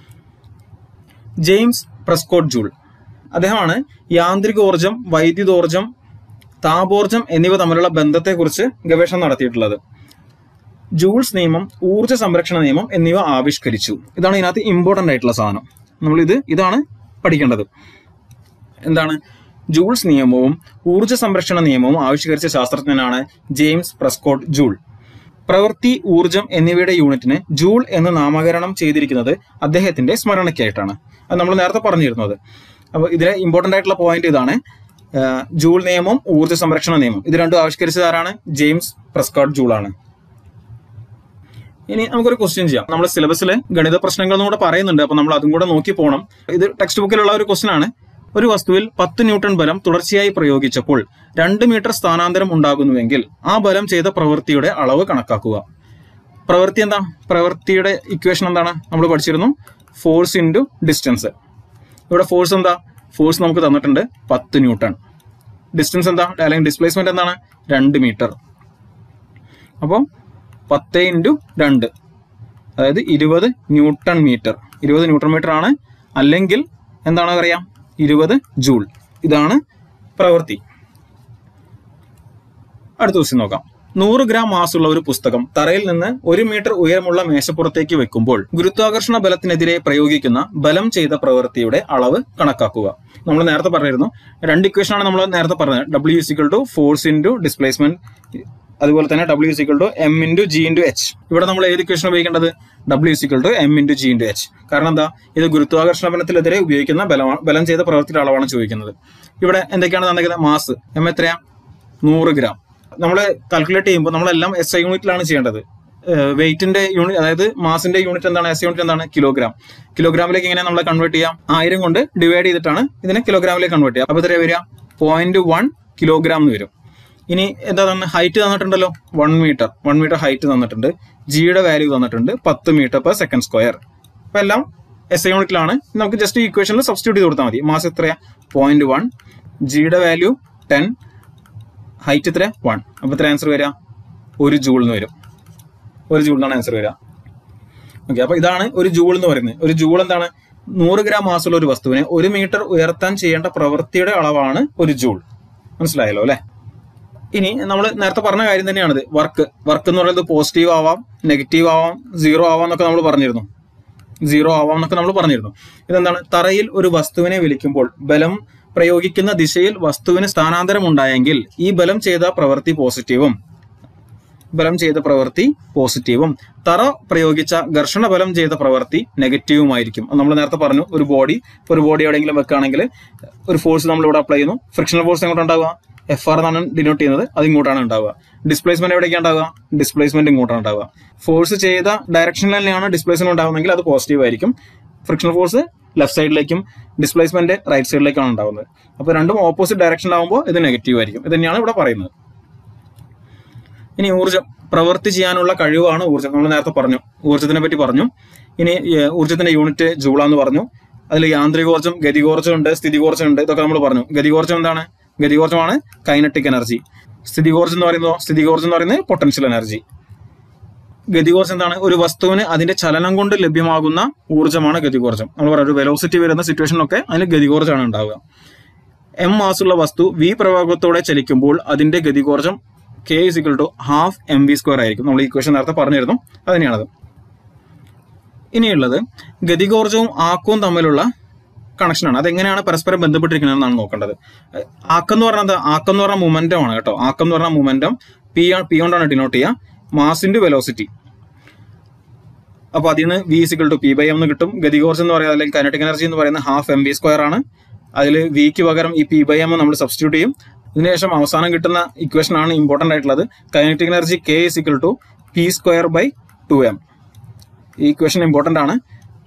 ജെയിംസ് പ്രസ്കോട്ട് ജൂൾ അദ്ദേഹമാണ് യാന്ത്രികോർജം വൈദ്യുതോർജം താപോർജം എന്നിവ തമ്മിലുള്ള ബന്ധത്തെക്കുറിച്ച് ഗവേഷണം നടത്തിയിട്ടുള്ളത് ജൂൾസ് നിയമം ഊർജ്ജ സംരക്ഷണ നിയമം എന്നിവ ആവിഷ്കരിച്ചു ഇതാണ് ഇതിനകത്ത് ഇമ്പോർട്ടന്റ് ആയിട്ടുള്ള സാധനം നമ്മൾ ഇത് ഇതാണ് പഠിക്കേണ്ടത് എന്താണ് ജൂൾസ് നിയമവും ഊർജ്ജ സംരക്ഷണ നിയമവും ആവിഷ്കരിച്ച ശാസ്ത്രജ്ഞനാണ് ജെയിംസ് പ്രസ്കോട്ട് ജൂൾ പ്രവൃത്തി ഊർജം എന്നിവയുടെ യൂണിറ്റിന് ജൂൾ എന്ന് നാമകരണം ചെയ്തിരിക്കുന്നത് അദ്ദേഹത്തിന്റെ സ്മരണയ്ക്കായിട്ടാണ് അത് നമ്മൾ നേരത്തെ പറഞ്ഞിരുന്നത് അപ്പോൾ ഇതിലെ ഇമ്പോർട്ടന്റ് ആയിട്ടുള്ള പോയിന്റ് ഇതാണ് ആ, ജൂൾ നിയമം ഊർജ്ജ സംരക്ഷണ നിയമം ഇത് രണ്ടും ആവിഷ്കരിച്ചത് ആരാണ് ജെയിംസ് പ്രസ്കോട്ട് ജൂൾ ആണ് ഇനി നമുക്കൊരു ക്വസ്റ്റ്യൻ ചെയ്യാം നമ്മൾ സിലബസിൽ ഗണിത പ്രശ്നങ്ങൾ എന്നും കൂടെ പറയുന്നുണ്ട് അപ്പൊ നമ്മൾ അതും കൂടെ നോക്കി പോകണം ഇത് ടെക്സ്റ്റ് ബുക്കിലുള്ള ഒരു ക്വസ്റ്റ്യൻ ആണ് ഒരു വസ്തുവിൽ പത്ത് ന്യൂട്ടൺ ബലം തുടർച്ചയായി പ്രയോഗിച്ചപ്പോൾ രണ്ട് മീറ്റർ സ്ഥാനാന്തരം ഉണ്ടാകുന്നുവെങ്കിൽ ആ ബലം ചെയ്ത പ്രവൃത്തിയുടെ അളവ് കണക്കാക്കുക പ്രവൃത്തി എന്താ പ്രവൃത്തിയുടെ ഇക്വേഷൻ എന്താണ് നമ്മൾ പഠിച്ചിരുന്നു ഫോഴ്സ് ഇൻറ്റു ഡിസ്റ്റൻസ് ഇവിടെ ഫോഴ്സ് എന്താ ഫോഴ്സ് നമുക്ക് തന്നിട്ടുണ്ട് പത്ത് ന്യൂട്ടൺ ഡിസ്റ്റൻസ് എന്താ അല്ലെങ്കിൽ ഡിസ്പ്ലേസ്മെന്റ് എന്താണ് രണ്ട് മീറ്റർ അപ്പോൾ പത്ത് ഇൻറ്റു രണ്ട് അതായത് ഇരുപത് ന്യൂട്ടൺ മീറ്റർ ഇരുപത് ന്യൂട്ടൺ മീറ്റർ ആണ് അല്ലെങ്കിൽ എന്താണ് പറയാം ഇരുപത് ജൂൾ ഇതാണ് പ്രവൃത്തി അടുത്ത ക്വസ്റ്റ്യൻ നോക്കാം നൂറ് ഗ്രാം മാസുള്ള ഒരു പുസ്തകം തറയിൽ നിന്ന് ഒരു മീറ്റർ ഉയരമുള്ള മേശപ്പുറത്തേക്ക് വെക്കുമ്പോൾ ഗുരുത്വാകർഷണ ബലത്തിനെതിരെ പ്രയോഗിക്കുന്ന ബലം ചെയ്ത പ്രവൃത്തിയുടെ അളവ് കണക്കാക്കുക നമ്മൾ നേരത്തെ പറഞ്ഞിരുന്നു രണ്ട് ഇക്വേഷൻ ആണ് നമ്മൾ നേരത്തെ പറഞ്ഞത് W is equal to force into displacement അതുപോലെ തന്നെ W is equal to M into G into H ഇവിടെ നമ്മൾ ഏത് ഇക്വേഷൻ ഉപയോഗിക്കേണ്ടത് W is equal to M into G into H കാരണം എന്താ ഇത് ഗുരുത്വാകർഷണ ബലത്തിനെതിരെ ഉപയോഗിക്കുന്ന ബലമാണ് ബലം ചെയ്ത പ്രവൃത്തിയുടെ അളവാണ് ചോദിക്കുന്നത് ഇവിടെ എന്തൊക്കെയാണ് തന്നിരിക്കുന്നത് മാസ് എം എത്രയാ നൂറ് ഗ്രാം നമ്മൾ കാൽക്കുലേറ്റ് ചെയ്യുമ്പോൾ നമ്മളെല്ലാം എസ് ഐ യൂണിറ്റിലാണ് ചെയ്യേണ്ടത് വെയിറ്റിന്റെ യൂണിറ്റ് അതായത് മാസിന്റെ യൂണിറ്റ് എന്താണ് എസ് യൂണിറ്റ് എന്താണ് കിലോഗ്രാം കിലോഗ്രാമിലേക്ക് എങ്ങനെ നമ്മൾ കൺവേർട്ട് ചെയ്യാം ആയിരം കൊണ്ട് ഡിവൈഡ് ചെയ്തിട്ടാണ് ഇതിനെ കിലോഗ്രാമിലേക്ക് കൺവേർട്ട് ചെയ്യുക അപ്പോൾ എത്രയാ വരിക പോയിന്റ് വൺ കിലോഗ്രാം എന്ന് വരും ഇനി എന്താ തന്നെ ഹൈറ്റ് തന്നിട്ടുണ്ടല്ലോ one metre one metre height തന്നിട്ടുണ്ട് ജിയുടെ വാല്യൂ തന്നിട്ടുണ്ട് പത്ത് മീറ്റർ പെർ സെക്കൻഡ് സ്ക്വയർ അപ്പൊ എല്ലാം എസ് ഐ യൂണിറ്റിലാണ് നമുക്ക് ജസ്റ്റ് ഇക്വേഷനിൽ സബ്സ്റ്റിറ്റ്യൂട്ട് ചെയ്ത് കൊടുത്താൽ മതി മാസ് എത്രയാ പോയിന്റ് വൺ ജിയുടെ വാല്യൂ ടെൻ ഹൈറ്റ് എത്ര വൺ അപ്പൊ എത്ര ആൻസർ വരിക ഒരു ജൂൾ എന്ന് വരും ഒരു ജൂൾ എന്നാണ് ആൻസർ വരിക ഓക്കെ അപ്പൊ ഇതാണ് ഒരു ജൂൾ എന്ന് പറയുന്നത് ഒരു ജൂൾ എന്താണ് നൂറ് ഗ്രാം മാസുള്ള ഒരു വസ്തുവിനെ ഒരു മീറ്റർ ഉയർത്താൻ ചെയ്യേണ്ട പ്രവൃത്തിയുടെ അളവാണ് ഒരു ജൂൾ മനസ്സിലായല്ലോ അല്ലെ ഇനി നമ്മൾ നേരത്തെ പറഞ്ഞ കാര്യം തന്നെയാണിത് വർക്ക് വർക്ക് എന്ന് പറയുന്നത് പോസിറ്റീവ് ആവാം നെഗറ്റീവ് ആവാം സീറോ ആവാം എന്നൊക്കെ നമ്മൾ പറഞ്ഞിരുന്നു സീറോ ആവാം എന്നൊക്കെ നമ്മൾ പറഞ്ഞിരുന്നു ഇതെന്താണ് തറയിൽ ഒരു വസ്തുവിനെ വലിക്കുമ്പോൾ ബലം പ്രയോഗിക്കുന്ന ദിശയിൽ വസ്തുവിന് സ്ഥാനാന്തരം ഉണ്ടായെങ്കിൽ ഈ ബലം ചെയ്ത പ്രവൃത്തി പോസിറ്റീവും ബലം ചെയ്ത പ്രവൃത്തി പോസിറ്റീവും തറ പ്രയോഗിച്ച ഘർഷണ ബലം ചെയ്ത പ്രവൃത്തി നെഗറ്റീവുമായിരിക്കും നമ്മൾ നേരത്തെ പറഞ്ഞു ഒരു ബോഡി ഒരു ബോഡി എവിടെയെങ്കിലും വെക്കുകയാണെങ്കിൽ ഒരു ഫോഴ്സ് നമ്മൾ ഇവിടെ അപ്ലൈ ചെയ്യുന്നു ഫ്രിക്ഷണൽ ഫോഴ്സ് എങ്ങോട്ട് ഉണ്ടാവുക എഫ് ആർ എന്നാണ് ഡിനോട്ട് ചെയ്യുന്നത് അത് ഇങ്ങോട്ടാണ് ഉണ്ടാവുക ഡിസ്പ്ലേസ്മെന്റ് എവിടേക്കാണ് ഉണ്ടാവുക ഡിസ്പ്ലേസ്മെന്റ് ഇങ്ങോട്ടാണ് ഉണ്ടാവുക ഫോഴ്സ് ചെയ്ത ഡയറക്ഷനിൽ തന്നെയാണ് ഡിസ്പ്ലേസ്മെന്റ് ഉണ്ടാവുന്നതെങ്കിൽ അത് പോസിറ്റീവ് ആയിരിക്കും ഫ്രിക്ഷണൽ ഫോഴ്സ് ലെഫ്റ്റ് സൈഡിലേക്കും ഡിസ്പ്ലേസ്മെന്റ് റൈറ്റ് സൈഡിലേക്കാണ് ഉണ്ടാവുന്നത് അപ്പോൾ രണ്ടും ഓപ്പോസിറ്റ് ഡയറക്ഷനിലാവുമ്പോൾ ഇത് നെഗറ്റീവ് ആയിരിക്കും ഇത് തന്നെയാണ് ഇവിടെ പറയുന്നത് ഇനി ഊർജ്ജം പ്രവൃത്തി ചെയ്യാനുള്ള കഴിവാണ് ഊർജ്ജം നമ്മൾ നേരത്തെ പറഞ്ഞു ഊർജ്ജത്തിനെ പറ്റി പറഞ്ഞു ഇനി ഏഹ്, ഊർജ്ജത്തിന്റെ യൂണിറ്റ് ജൂള എന്ന് പറഞ്ഞു അതിൽ യാന്ത്രികോർജ്ജം ഗതികോർജ്ജം ഉണ്ട് സ്ഥിതികോർജ്ജം ഉണ്ട് ഇതൊക്കെ നമ്മൾ പറഞ്ഞു ഗതികോർജ്ജം എന്താണ് ഗതികോർജ്ജമാണ് കൈനറ്റിക് എനർജി സ്ഥിതികോർജ്ജം എന്ന് പറയുന്നത് സ്ഥിതികോർജ്ജം എന്ന് പറയുന്നത് പൊട്ടൻഷ്യൽ എനർജി ഗതികോർജ്ജം എന്താണ് ഒരു വസ്തുവിന് അതിന്റെ ചലനം കൊണ്ട് ലഭ്യമാകുന്ന ഊർജ്ജമാണ് ഗതികോർജ്ജം നമ്മൾ പറയാം ഒരു വെലോസിറ്റി വരുന്ന സിറ്റുവേഷനൊക്കെ അതിന് ഗതികോർജ്ജമാണ് ഉണ്ടാവുക എം മാസുള്ള വസ്തു വി പ്രവാഹത്തോടെ ചലിക്കുമ്പോൾ അതിന്റെ ഗതികോർജ്ജം K is equal to half M V square ആയിരിക്കും നമ്മൾ ഇക്വേഷൻ നേരത്തെ പറഞ്ഞിരുന്നു അത് തന്നെയാണത് ഇനിയുള്ളത് ഗതികോർജ്ജവും ആക്കവും തമ്മിലുള്ള കണക്ഷനാണ് അതെങ്ങനെയാണ് പരസ്പരം ബന്ധപ്പെട്ടിരിക്കുന്നതെന്നാണ് നോക്കേണ്ടത് അഹ് ആക്കം എന്ന് പറഞ്ഞത് ആക്കം എന്ന് പറഞ്ഞ മൊമെന്റം ആണ് കേട്ടോ ആക്കം എന്ന് പറഞ്ഞ മൊമെന്റം പി പി കൊണ്ടാണ് ഡിനോട്ട് ചെയ്യുക മാസ് ഇൻറ്റു വെലോസിറ്റി അപ്പോൾ അതിൽ നിന്ന് V equal to P by M എന്ന് കിട്ടും ഗതികോർജ്ജം എന്ന് പറയുന്നത് അല്ലെങ്കിൽ കൈനറ്റിക് എനർജി എന്ന് പറയുന്നത് ഹാഫ് എം വി സ്ക്വയർ ആണ് അതിൽ വിക്ക് പകരം ഈ പി ബൈ എം നമ്മൾ സബ്സ്റ്റിറ്റ്യൂട്ട് ചെയ്യും ഇതിനുശേഷം അവസാനം കിട്ടുന്ന ഇക്വേഷൻ ആണ് ഇമ്പോർട്ടന്റ് ആയിട്ടുള്ളത് kinetic energy K is equal to P square by two M ഈ ഇക്വേഷൻ ഇമ്പോർട്ടന്റ് ആണ്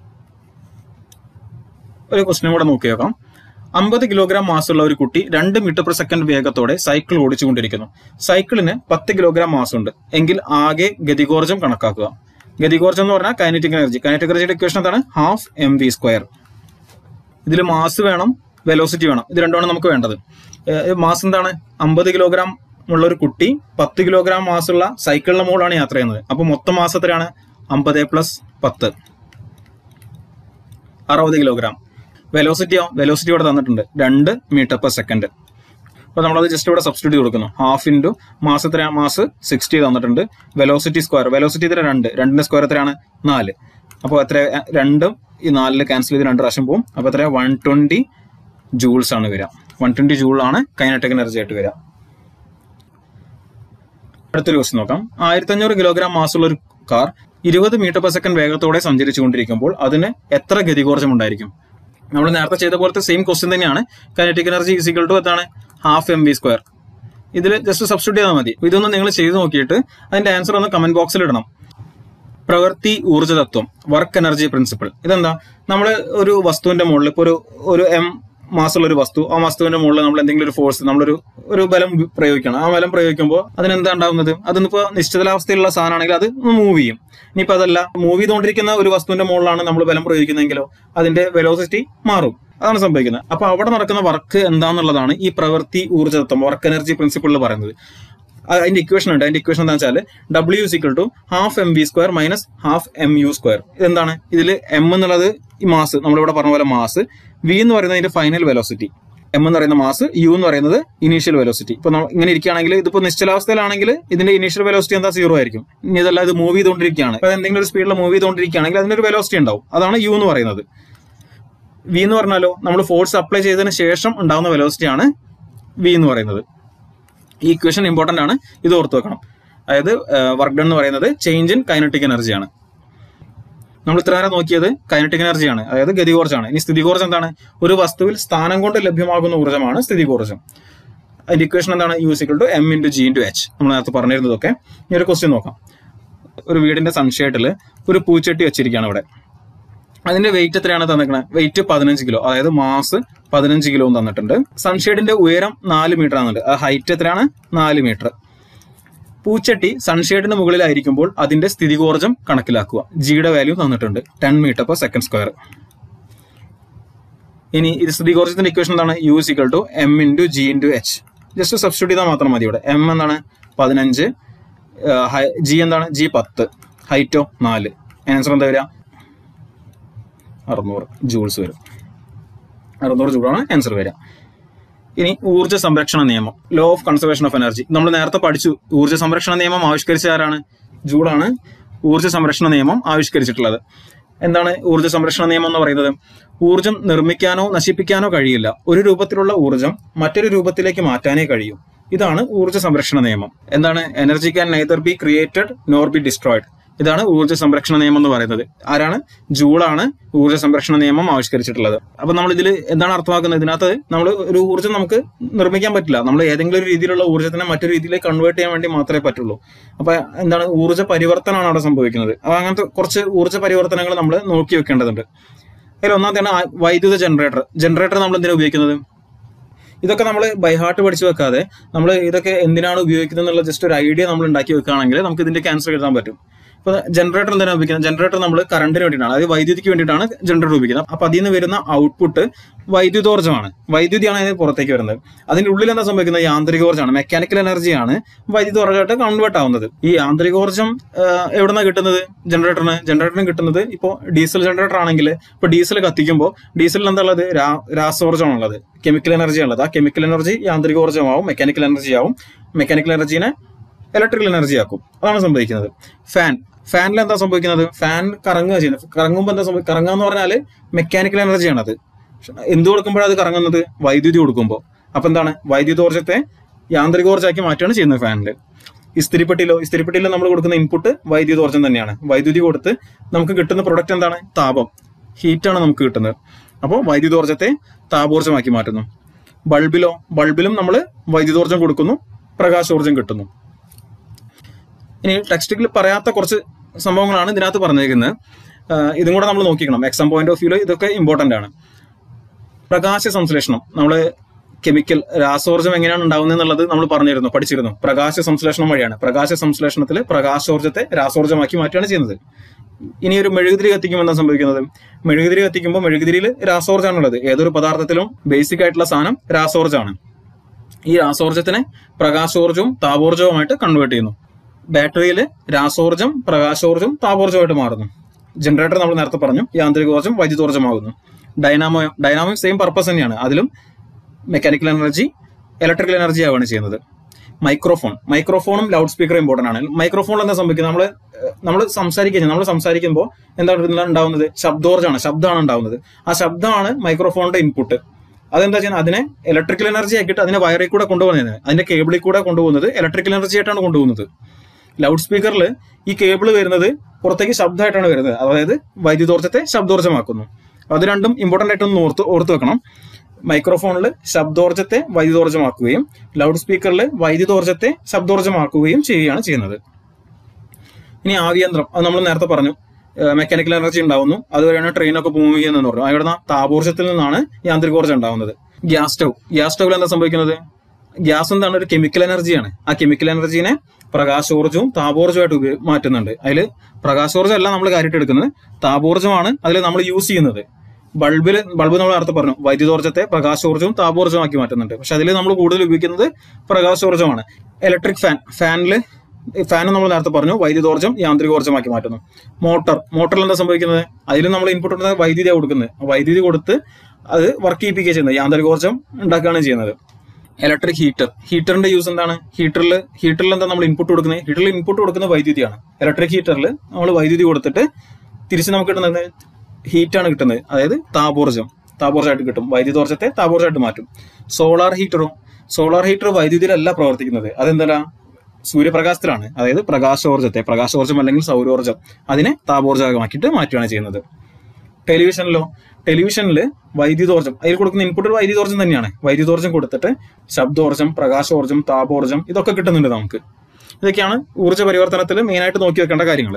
ഒരു ക്വസ്റ്റിനും കൂടെ നോക്കി നോക്കാം അമ്പത് കിലോഗ്രാം മാസുള്ള ഒരു കുട്ടി രണ്ട് മീറ്റർ പെർ സെക്കൻഡ് വേഗത്തോടെ സൈക്കിൾ ഓടിച്ചുകൊണ്ടിരിക്കുന്നു സൈക്കിളിന് പത്ത് കിലോഗ്രാം മാസ് ഉണ്ട് എങ്കിൽ ആകെ ഗതികോർജ്ജം കണക്കാക്കുക ഗതികോർജ്ജം എന്ന് പറഞ്ഞാൽ കൈനറ്റിക് എനർജി കൈനറ്റിക് എനർജിയുടെ ഇക്വേഷൻ എന്താണ് ഹാഫ് എം വി സ്ക്വയർ ഇതിൽ മാസ് വേണം വെലോസിറ്റി വേണം ഇത് രണ്ടുമാണ് നമുക്ക് വേണ്ടത് മാസ് എന്താണ് അമ്പത് കിലോഗ്രാം ഉള്ള ഒരു കുട്ടി പത്ത് കിലോഗ്രാം മാസുള്ള സൈക്കിളിന്റെ മുകളിലാണ് യാത്ര ചെയ്യുന്നത് അപ്പൊ മൊത്തം മാസ് എത്രയാണ് അമ്പത് പ്ലസ് പത്ത് അറുപത് കിലോഗ്രാം വെലോസിറ്റിയോ വെലോസിറ്റി ഇവിടെ തന്നിട്ടുണ്ട് രണ്ട് മീറ്റർ പെർ സെക്കൻഡ് അപ്പോൾ നമ്മളത് ജസ്റ്റ് ഇവിടെ സബ്സ്റ്റിറ്റ്യൂട്ട് കൊടുക്കുന്നു ഹാഫ് ഇൻറ്റു മാസ് എത്ര മാസ് സിക്സ്റ്റി തന്നിട്ടുണ്ട് വെലോസിറ്റി സ്ക്വയർ വെലോസിറ്റി എത്ര രണ്ട് രണ്ടിന്റെ സ്ക്വയർ എത്രയാണ് നാല് അപ്പോൾ എത്ര രണ്ടും ഈ നാലിൽ ക്യാൻസൽ ചെയ്ത് രണ്ട് പ്രാവശ്യം പോകും അപ്പോൾ എത്ര വൺ ട്വൻറ്റി ജൂൾസ് ആണ് വരിക വൺ ട്വൻറ്റി ജൂളാണ് കൈനറ്റിക് എനർജി ആയിട്ട് വരിക അടുത്തൊരു ക്വസ്റ്റ്യൻ നോക്കാം ആയിരത്തി അഞ്ഞൂറ് കിലോഗ്രാം മാസുള്ള ഒരു കാർ ഇരുപത് മീറ്റർ പെർ സെക്കൻഡ് വേഗത്തോടെ സഞ്ചരിച്ചുകൊണ്ടിരിക്കുമ്പോൾ അതിന് എത്ര ഗതികോർജ്ജം ഉണ്ടായിരിക്കും നമ്മൾ നേരത്തെ ചെയ്ത പോലത്തെ സെയിം ക്വസ്റ്റ്യൻ തന്നെയാണ് കൈനറ്റിക് എനർജി ഈസിക്കൽ ടു എത്താണ് ഹാഫ് എം വി സ്ക്വയർ ഇതിൽ ജസ്റ്റ് സബ്സ്റ്റിറ്റ്യൂട്ട് ചെയ്താൽ മതി ഇതൊന്ന് നിങ്ങൾ ചെയ്ത് നോക്കിയിട്ട് അതിന്റെ ആൻസർ ഒന്ന് കമന്റ് ബോക്സിൽ ഇടണം പ്രവൃത്തി ഊർജ്ജ തത്വം വർക്ക് എനർജി പ്രിൻസിപ്പിൾ ഇതെന്താ നമ്മൾ ഒരു വസ്തുവിന്റെ മുകളിൽ ഇപ്പോൾ ഒരു ഒരു എം മാസമുള്ള ഒരു വസ്തു ആ വസ്തുവിന്റെ മുകളിൽ നമ്മൾ എന്തെങ്കിലും ഒരു ഫോഴ്സ് നമ്മളൊരു ഒരു ബലം പ്രയോഗിക്കണം ആ ബലം പ്രയോഗിക്കുമ്പോൾ അതിനെന്താ ഉണ്ടാവുന്നത് അതിനിപ്പോ നിശ്ചിതലാവസ്ഥയിലുള്ള സാധനമാണെങ്കിൽ അത് മൂവ് ചെയ്യും ഇനിയിപ്പോ അതല്ല മൂവ് ചെയ്തുകൊണ്ടിരിക്കുന്ന ഒരു വസ്തുവിന്റെ മുകളിലാണ് നമ്മൾ ബലം പ്രയോഗിക്കുന്നതെങ്കിലോ അതിന്റെ വെലോസിറ്റി മാറും അതാണ് സംഭവിക്കുന്നത് അപ്പൊ അവിടെ നടക്കുന്ന വർക്ക് എന്താന്നുള്ളതാണ് ഈ പ്രവൃത്തി ഊർജ്ജതത്വം വർക്ക് എനർജി പ്രിൻസിപ്പിളിൽ പറയുന്നത് ആ, അതിന്റെ ഇക്വേഷൻ ഉണ്ട് അതിന്റെ ഇക്വേഷൻ എന്താ വെച്ചാൽ W equal to half M V square minus half M U square ഇതെന്താണ് ഇതിൽ എം എന്നുള്ളത് ഈ മാസ് നമ്മളിവിടെ പറഞ്ഞ പോലെ മാസ് വി എന്ന് പറയുന്നത് അതിന്റെ ഫൈനൽ വെലോസിറ്റി എം എന്ന് പറയുന്ന മാസ് യു എന്ന് പറയുന്നത് ഇനീഷ്യൽ വെലോസിറ്റി ഇപ്പൊ നമ്മ- ഇങ്ങനെ ഇരിക്കുകയാണെങ്കിൽ ഇതിപ്പോ നിശ്ചലാവസ്ഥയിലാണെങ്കിൽ ഇതിന്റെ ഇനീഷ്യൽ വെലോസിറ്റി എന്താ സീറോ ആയിരിക്കും ഇനി ഇതല്ല ഇത് മൂവ് ചെയ്തുകൊണ്ടിരിക്കുകയാണ് അപ്പൊ എന്തെങ്കിലും ഒരു സ്പീഡിൽ മൂവ് ചെയ്തുകൊണ്ടിരിക്കുകയാണെങ്കിൽ അതിനൊരു വെലോസിറ്റി ഉണ്ടാവും അതാണ് യു എന്ന് പറയുന്നത് വി എന്ന് പറഞ്ഞാലോ നമ്മൾ ഫോഴ്സ് അപ്ലൈ ചെയ്തതിന് ശേഷം ഉണ്ടാകുന്ന വെലോസിറ്റി ആണ് വി എന്ന് പറയുന്നത് ഈ ഇക്വേഷൻ ഇമ്പോർട്ടന്റ് ആണ് ഇത് ഓർത്ത് വെക്കണം അതായത് വർക്ക് ഡൺ എന്ന് പറയുന്നത് ചേഞ്ച് ഇൻ കൈനറ്റിക് എനർജിയാണ് നമ്മൾ ഇത്ര നേരം നോക്കിയത് കൈനറ്റിക് എനർജിയാണ് അതായത് ഗതികോർജ്ജമാണ് ഇനി സ്ഥിതികോർജ്ജം എന്താണ് ഒരു വസ്തുവിൽ സ്ഥാനം കൊണ്ട് ലഭ്യമാകുന്ന ഊർജ്ജമാണ് സ്ഥിതികോർജ്ജം അതിന്റെ ഇക്വേഷൻ എന്താണ് U equal to M into G into H നമ്മൾ നേരത്തെ പറഞ്ഞിരുന്നതൊക്കെ ഇനി ഒരു ക്വസ്റ്റ്യൻ നോക്കാം ഒരു വീടിന്റെ സൺഷേഡിൽ ഒരു പൂച്ചട്ടി വെച്ചിരിക്കുകയാണ് ഇവിടെ അതിന്റെ വെയിറ്റ് എത്രയാണ് തന്നിരിക്കുന്നത് വെയിറ്റ് പതിനഞ്ച് കിലോ അതായത് മാസ് പതിനഞ്ച് കിലോ തന്നിട്ടുണ്ട് സൺഷെയ്ഡിന്റെ ഉയരം നാല് മീറ്റർ ആണെന്നുണ്ട് ആ ഹൈറ്റ് എത്രയാണ് നാല് മീറ്റർ പൂച്ചട്ടി സൺഷെയ്ഡിന് മുകളിലായിരിക്കുമ്പോൾ അതിന്റെ സ്ഥിതികോർജ്ജം കണക്കിലാക്കുക ജിയുടെ വാല്യൂ തന്നിട്ടുണ്ട് ten metre per second square ഇനി ഇത് സ്ഥിതികോർജ്ജത്തിന്റെ ഇക്വേഷൻ എന്താണ് U equal to M into G into H just substitute ചെയ്താൽ മാത്രം മതി ഇവിടെ എം എന്താണ് പതിനഞ്ച് ജി എന്താണ് ജി പത്ത് ഹൈറ്റോ നാല് ആൻസർ എന്താ വരിക അറുന്നൂറ് ജൂൾസ് വരും അറുന്നൂറ് ജൂളാണ് ആൻസർ വരിക ഇനി ഊർജ്ജ സംരക്ഷണ നിയമം law of conservation of energy നമ്മൾ നേരത്തെ പഠിച്ചു ഊർജ്ജ സംരക്ഷണ നിയമം ആവിഷ്കരിച്ച ആരാണ് ജൂളാണ് ഊർജ്ജ സംരക്ഷണ നിയമം ആവിഷ്കരിച്ചിട്ടുള്ളത് എന്താണ് ഊർജ്ജ സംരക്ഷണ നിയമം എന്ന് പറയുന്നത് ഊർജ്ജം നിർമ്മിക്കാനോ നശിപ്പിക്കാനോ കഴിയില്ല ഒരു രൂപത്തിലുള്ള ഊർജ്ജം മറ്റൊരു രൂപത്തിലേക്ക് മാറ്റാനേ കഴിയൂ ഇതാണ് ഊർജ്ജ സംരക്ഷണ നിയമം എന്താണ് energy can neither be created nor be destroyed ഇതാണ് ഊർജ്ജ സംരക്ഷണ നിയമം എന്ന് പറയുന്നത് ആരാണ് ജൂളാണ് ഊർജ്ജ സംരക്ഷണ നിയമം ആവിഷ്കരിച്ചിട്ടുള്ളത് അപ്പൊ നമ്മൾ ഇതിൽ എന്താണ് അർത്ഥമാക്കുന്നത് ഇതിനകത്ത് നമ്മൾ ഒരു ഊർജ്ജം നമുക്ക് നിർമ്മിക്കാൻ പറ്റില്ല നമ്മൾ ഏതെങ്കിലും ഒരു രീതിയിലുള്ള ഊർജ്ജത്തിനെ മറ്റൊരു രീതിയിലേക്ക് കൺവേർട്ട് ചെയ്യാൻ വേണ്ടി മാത്രമേ പറ്റുള്ളൂ അപ്പൊ എന്താണ് ഊർജ്ജ പരിവർത്തനമാണ് അവിടെ സംഭവിക്കുന്നത് അപ്പൊ അങ്ങനത്തെ കുറച്ച് ഊർജ്ജ പരിവർത്തനങ്ങൾ നമ്മൾ നോക്കി വെക്കേണ്ടതുണ്ട് അതിൽ ഒന്നാമത്തെയാണ് ആ വൈദ്യുത ജനറേറ്റർ ജനറേറ്റർ നമ്മൾ എന്തിനാണ് ഉപയോഗിക്കുന്നത് ഇതൊക്കെ നമ്മൾ ബൈഹാർട്ട് പഠിച്ചു വെക്കാതെ നമ്മൾ ഇതൊക്കെ എന്തിനാണ് ഉപയോഗിക്കുന്നത് എന്നുള്ള ജസ്റ്റ് ഒരു ഐഡിയ നമ്മൾ ഉണ്ടാക്കി വെക്കുകയാണെങ്കിൽ നമുക്ക് ഇതിന്റെ ക്യാൻസർ എഴുതാൻ പറ്റും ഇപ്പൊ ജനറേറ്റർ എന്തിനാണ് ഉപയോഗിക്കുന്നത് ജനറേറ്റർ നമ്മൾ കറണ്ടിന് വേണ്ടിയിട്ടാണ് അതായത് വൈദ്യുതിക്ക് വേണ്ടിയിട്ടാണ് ജനറേറ്റർ ഉപയോഗിക്കുന്നത് അപ്പൊ അതിൽ നിന്ന് വരുന്ന ഔട്ട്പുട്ട് വൈദ്യുതോർജ്ജമാണ് വൈദ്യുതിയാണ് അതിന് പുറത്തേക്ക് വരുന്നത് അതിന്റെ ഉള്ളിൽ എന്താ സംഭവിക്കുന്നത് യാന്ത്രികോർജ്ജമാണ് മെക്കാനിക്കൽ എനർജിയാണ് വൈദ്യുതോർജ്ജമായിട്ട് കൺവേർട്ട് ആവുന്നത് ഈ യാന്ത്രികോർജ്ജം എവിടെ നിന്നാണ് കിട്ടുന്നത് ജനറേറ്ററിന് ജനറേറ്ററിന് കിട്ടുന്നത് ഇപ്പോൾ ഡീസൽ ജനറേറ്റർ ആണെങ്കിൽ ഇപ്പൊ ഡീസൽ കത്തിക്കുമ്പോൾ ഡീസലിൽ എന്താ ഉള്ളത് രാ- രാസോർജ്ജമാണുള്ളത് കെമിക്കൽ എനർജി ഉള്ളത് ആ കെമിക്കൽ എനർജി യാന്ത്രികോർജ്ജമാവും മെക്കാനിക്കൽ എനർജി ആവും മെക്കാനിക്കൽ എനർജീനെ ഇലക്ട്രിക്കൽ എനർജി ആക്കും അതാണ് സംഭവിക്കുന്നത് ഫാൻ ഫാനിൽ എന്താ സംഭവിക്കുന്നത് ഫാൻ കറങ്ങുക ചെയ്യുന്നത് കറങ്ങുമ്പോൾ എന്താ സംഭവിക്കുക കറങ്ങുക എന്ന് പറഞ്ഞാൽ മെക്കാനിക്കൽ എനർജിയാണ് അത് എന്ത് കൊടുക്കുമ്പോഴാണ് അത് കറങ്ങുന്നത് വൈദ്യുതി കൊടുക്കുമ്പോൾ അപ്പൊ എന്താണ് വൈദ്യുതോർജ്ജത്തെ യാന്ത്രികോർജ്ജമാക്കി മാറ്റുകയാണ് ചെയ്യുന്നത് ഫാനിൽ ഇസ്തിരിപ്പെട്ടിയിലോ ഇസ്തിരിപ്പെട്ടിയിൽ നമ്മൾ കൊടുക്കുന്ന ഇൻപുട്ട് വൈദ്യുതോർജ്ജം തന്നെയാണ് വൈദ്യുതി കൊടുത്ത് നമുക്ക് കിട്ടുന്ന പ്രൊഡക്റ്റ് എന്താണ് താപം ഹീറ്റാണ് നമുക്ക് കിട്ടുന്നത് അപ്പോൾ വൈദ്യുതോർജ്ജത്തെ താപോർജ്ജമാക്കി മാറ്റുന്നു ബൾബിലോ ബൾബിലും നമ്മൾ വൈദ്യുതോർജ്ജം കൊടുക്കുന്നു പ്രകാശോർജ്ജം കിട്ടുന്നു ഇനി ടെക്സ്റ്റിൽ പറയാത്ത കുറച്ച് സംഭവങ്ങളാണ് ഇതിനകത്ത് പറഞ്ഞിരിക്കുന്നത് ആഹ് ഇതും കൂടെ നമ്മൾ നോക്കിക്കണം എക്സാം പോയിന്റ് ഓഫ് വ്യൂല് ഇതൊക്കെ ഇമ്പോർട്ടന്റ് ആണ് പ്രകാശ സംശ്ലേഷണം നമ്മൾ കെമിക്കൽ രാസോർജ്ജം എങ്ങനെയാണ് ഉണ്ടാവുന്നത് എന്നുള്ളത് നമ്മൾ പറഞ്ഞിരുന്നു പഠിച്ചിരുന്നു പ്രകാശ സംശ്ലേഷണം വഴിയാണ് പ്രകാശ സംശ്ലേഷണത്തിൽ പ്രകാശോർജ്ജത്തെ രാസോർജ്ജമാക്കി മാറ്റുകയാണ് ചെയ്യുന്നത് ഇനി ഒരു മെഴുകുതിരി കത്തിക്കുമ്പോൾ എന്താ സംഭവിക്കുന്നത് മെഴുകുതിരി കത്തിക്കുമ്പോൾ മെഴുകുതിരിയിൽ രാസോർജ്ജമാണുള്ളത് ഏതൊരു പദാർത്ഥത്തിലും ബേസിക് ആയിട്ടുള്ള സാധനം രാസോർജ്ജമാണ് ഈ രാസോർജ്ജത്തിനെ പ്രകാശോർജ്ജവും താപോർജ്ജവുമായിട്ട് കൺവേർട്ട് ചെയ്യുന്നു ബാറ്ററിയിൽ രാസോർജ്ജം പ്രകാശോർജ്ജം താപോർജ്ജമായിട്ട് മാറുന്നു ജനറേറ്റർ നമ്മൾ നേരത്തെ പറഞ്ഞു യാന്ത്രികോർജ്ജം വൈദ്യുതോർജ്ജമാകുന്നു ഡൈനാമോ ഡൈനാമോ സെയിം പർപ്പസ് തന്നെയാണ് അതിലും മെക്കാനിക്കൽ എനർജി ഇലക്ട്രിക്കൽ എനർജി ആവുകയാണ് ചെയ്യുന്നത് മൈക്രോഫോൺ മൈക്രോഫോണും ലൗഡ് സ്പീക്കറും ഇമ്പോർട്ടൻ്റ് ആണ് മൈക്രോഫോണിൽ എന്താ സംഭവിക്കുന്നത് നമ്മൾ നമ്മൾ സംസാരിക്കുക നമ്മൾ സംസാരിക്കുമ്പോൾ എന്താണ് ഇതിൽ ഉണ്ടാവുന്നത് ശബ്ദോർജ്ജമാണ് ശബ്ദമാണ് ഉണ്ടാവുന്നത് ആ ശബ്ദമാണ് മൈക്രോഫോണിന്റെ ഇൻപുട്ട് അതെന്താ ചെയ്യുന്നത് അതിനെ ഇലക്ട്രിക്കൽ എനർജി ആക്കിയിട്ട് അതിനെ വയറിൽ കൂടെ കൊണ്ടുപോകുന്നത് അതിന്റെ കേബിളിൽ കൂടെ കൊണ്ടുപോകുന്നത് ഇലക്ട്രിക്കൽ എനർജി ആയിട്ടാണ് കൊണ്ടുപോകുന്നത് ലൗഡ് സ്പീക്കറിൽ ഈ കേബിൾ വരുന്നത് പുറത്തേക്ക് ശബ്ദമായിട്ടാണ് വരുന്നത് അതായത് വൈദ്യുതോർജ്ജത്തെ ശബ്ദോർജ്ജമാക്കുന്നു അത് രണ്ടും ഇമ്പോർട്ടന്റ് ആയിട്ടൊന്ന് ഓർത്ത് ഓർത്ത് വെക്കണം മൈക്രോഫോണിൽ ശബ്ദോർജ്ജത്തെ വൈദ്യുതോർജ്ജമാക്കുകയും ലൗഡ് സ്പീക്കറിൽ വൈദ്യുതോർജ്ജത്തെ ശബ്ദോർജ്ജമാക്കുകയും ചെയ്യുകയാണ് ചെയ്യുന്നത് ഇനി ആവിയന്ത്രം അത് നമ്മൾ നേരത്തെ പറഞ്ഞു മെക്കാനിക്കൽ എനർജി ഉണ്ടാവുന്നു അതുവരെയാണ് ട്രെയിനൊക്കെ മൂവ് ചെയ്യുന്നതെന്ന് പറഞ്ഞു അവിടെ താപോർജ്ജത്തിൽ നിന്നാണ് യാന്ത്രികോർജ്ജം ഉണ്ടാവുന്നത് ഗ്യാസ് സ്റ്റൗ ഗ്യാസ് സ്റ്റൗവിൽ എന്താ സംഭവിക്കുന്നത് ഗ്യാസ് എന്താണ് ഒരു കെമിക്കൽ എനർജിയാണ് ആ കെമിക്കൽ എനർജീനെ പ്രകാശോർജ്ജവും താപോർജ്ജമായിട്ട് ഉപയോ മാറ്റുന്നുണ്ട് അതിൽ പ്രകാശോർജ്ജം അല്ല നമ്മൾ കാര്യമായിട്ട് എടുക്കുന്നത് താപോർജ്ജമാണ് അതിൽ നമ്മൾ യൂസ് ചെയ്യുന്നത് ബൾബിൽ ബൾബ് നമ്മൾ നേരത്തെ പറഞ്ഞു വൈദ്യുതോർജ്ജത്തെ പ്രകാശോർജ്ജവും താപോർജ്ജമാക്കി മാറ്റുന്നുണ്ട് പക്ഷെ അതിൽ നമ്മൾ കൂടുതൽ ഉപയോഗിക്കുന്നത് പ്രകാശോർജ്ജമാണ് ഇലക്ട്രിക് ഫാൻ ഫാനിൽ ഫാൻ നമ്മൾ നേരത്തെ പറഞ്ഞു വൈദ്യുതോർജ്ജം യാന്ത്രികോർജ്ജമാക്കി മാറ്റുന്നു മോട്ടർ മോട്ടറിൽ എന്താ സംഭവിക്കുന്നത് അതിൽ നമ്മൾ ഇൻപുട്ട് കൊടുക്കുന്നത് വൈദ്യുതിയാണ് കൊടുക്കുന്നത് വൈദ്യുതി കൊടുത്ത് അത് വർക്ക് ചെയ്യിപ്പിക്കുക ചെയ്യുന്നത് യാന്ത്രികോർജ്ജം ഉണ്ടാക്കുകയാണ് ചെയ്യുന്നത് ഇലക്ട്രിക് ഹീറ്റർ ഹീറ്ററിന്റെ യൂസ് എന്താണ് ഹീറ്ററിൽ ഹീറ്ററിൽ എന്താ നമ്മൾ ഇൻപുട്ട് കൊടുക്കുന്നത് ഹീറ്ററിൽ ഇൻപുട്ട് കൊടുക്കുന്നത് വൈദ്യുതിയാണ് ഇലക്ട്രിക് ഹീറ്ററിൽ നമ്മൾ വൈദ്യുതി കൊടുത്തിട്ട് തിരിച്ച് നമുക്ക് കിട്ടുന്നത് ഹീറ്റാണ് കിട്ടുന്നത് അതായത് താപോർജ്ജം താപോർജ്ജമായിട്ട് കിട്ടും വൈദ്യുതോർജ്ജത്തെ താപോർജ്ജമായിട്ട് മാറ്റും സോളാർ ഹീറ്ററോ സോളാർ ഹീറ്റർ വൈദ്യുതിയിലല്ല പ്രവർത്തിക്കുന്നത് അതെന്താ സൂര്യപ്രകാശത്തിലാണ് അതായത് പ്രകാശോർജ്ജത്തെ പ്രകാശോർജ്ജം അല്ലെങ്കിൽ സൗരോർജ്ജം അതിനെ താപോർജ്ജമാക്കിയിട്ട് മാറ്റുകയാണ് ചെയ്യുന്നത് ടെലിവിഷനിലോ ടെലിവിഷനിൽ വൈദ്യുതോർജ്ജം അതിൽ കൊടുക്കുന്ന ഇൻപുട്ട് വൈദ്യുതോർജ്ജം തന്നെയാണ് വൈദ്യുതോർജ്ജം കൊടുത്തിട്ട് ശബ്ദോർജ്ജം പ്രകാശോർജ്ജം താപോർജ്ജം ഇതൊക്കെ കിട്ടുന്നുണ്ട് നമുക്ക് ഇതൊക്കെയാണ് ഊർജ്ജ പരിവർത്തനത്തിൽ മെയിനായിട്ട് നോക്കി വെക്കേണ്ട കാര്യങ്ങൾ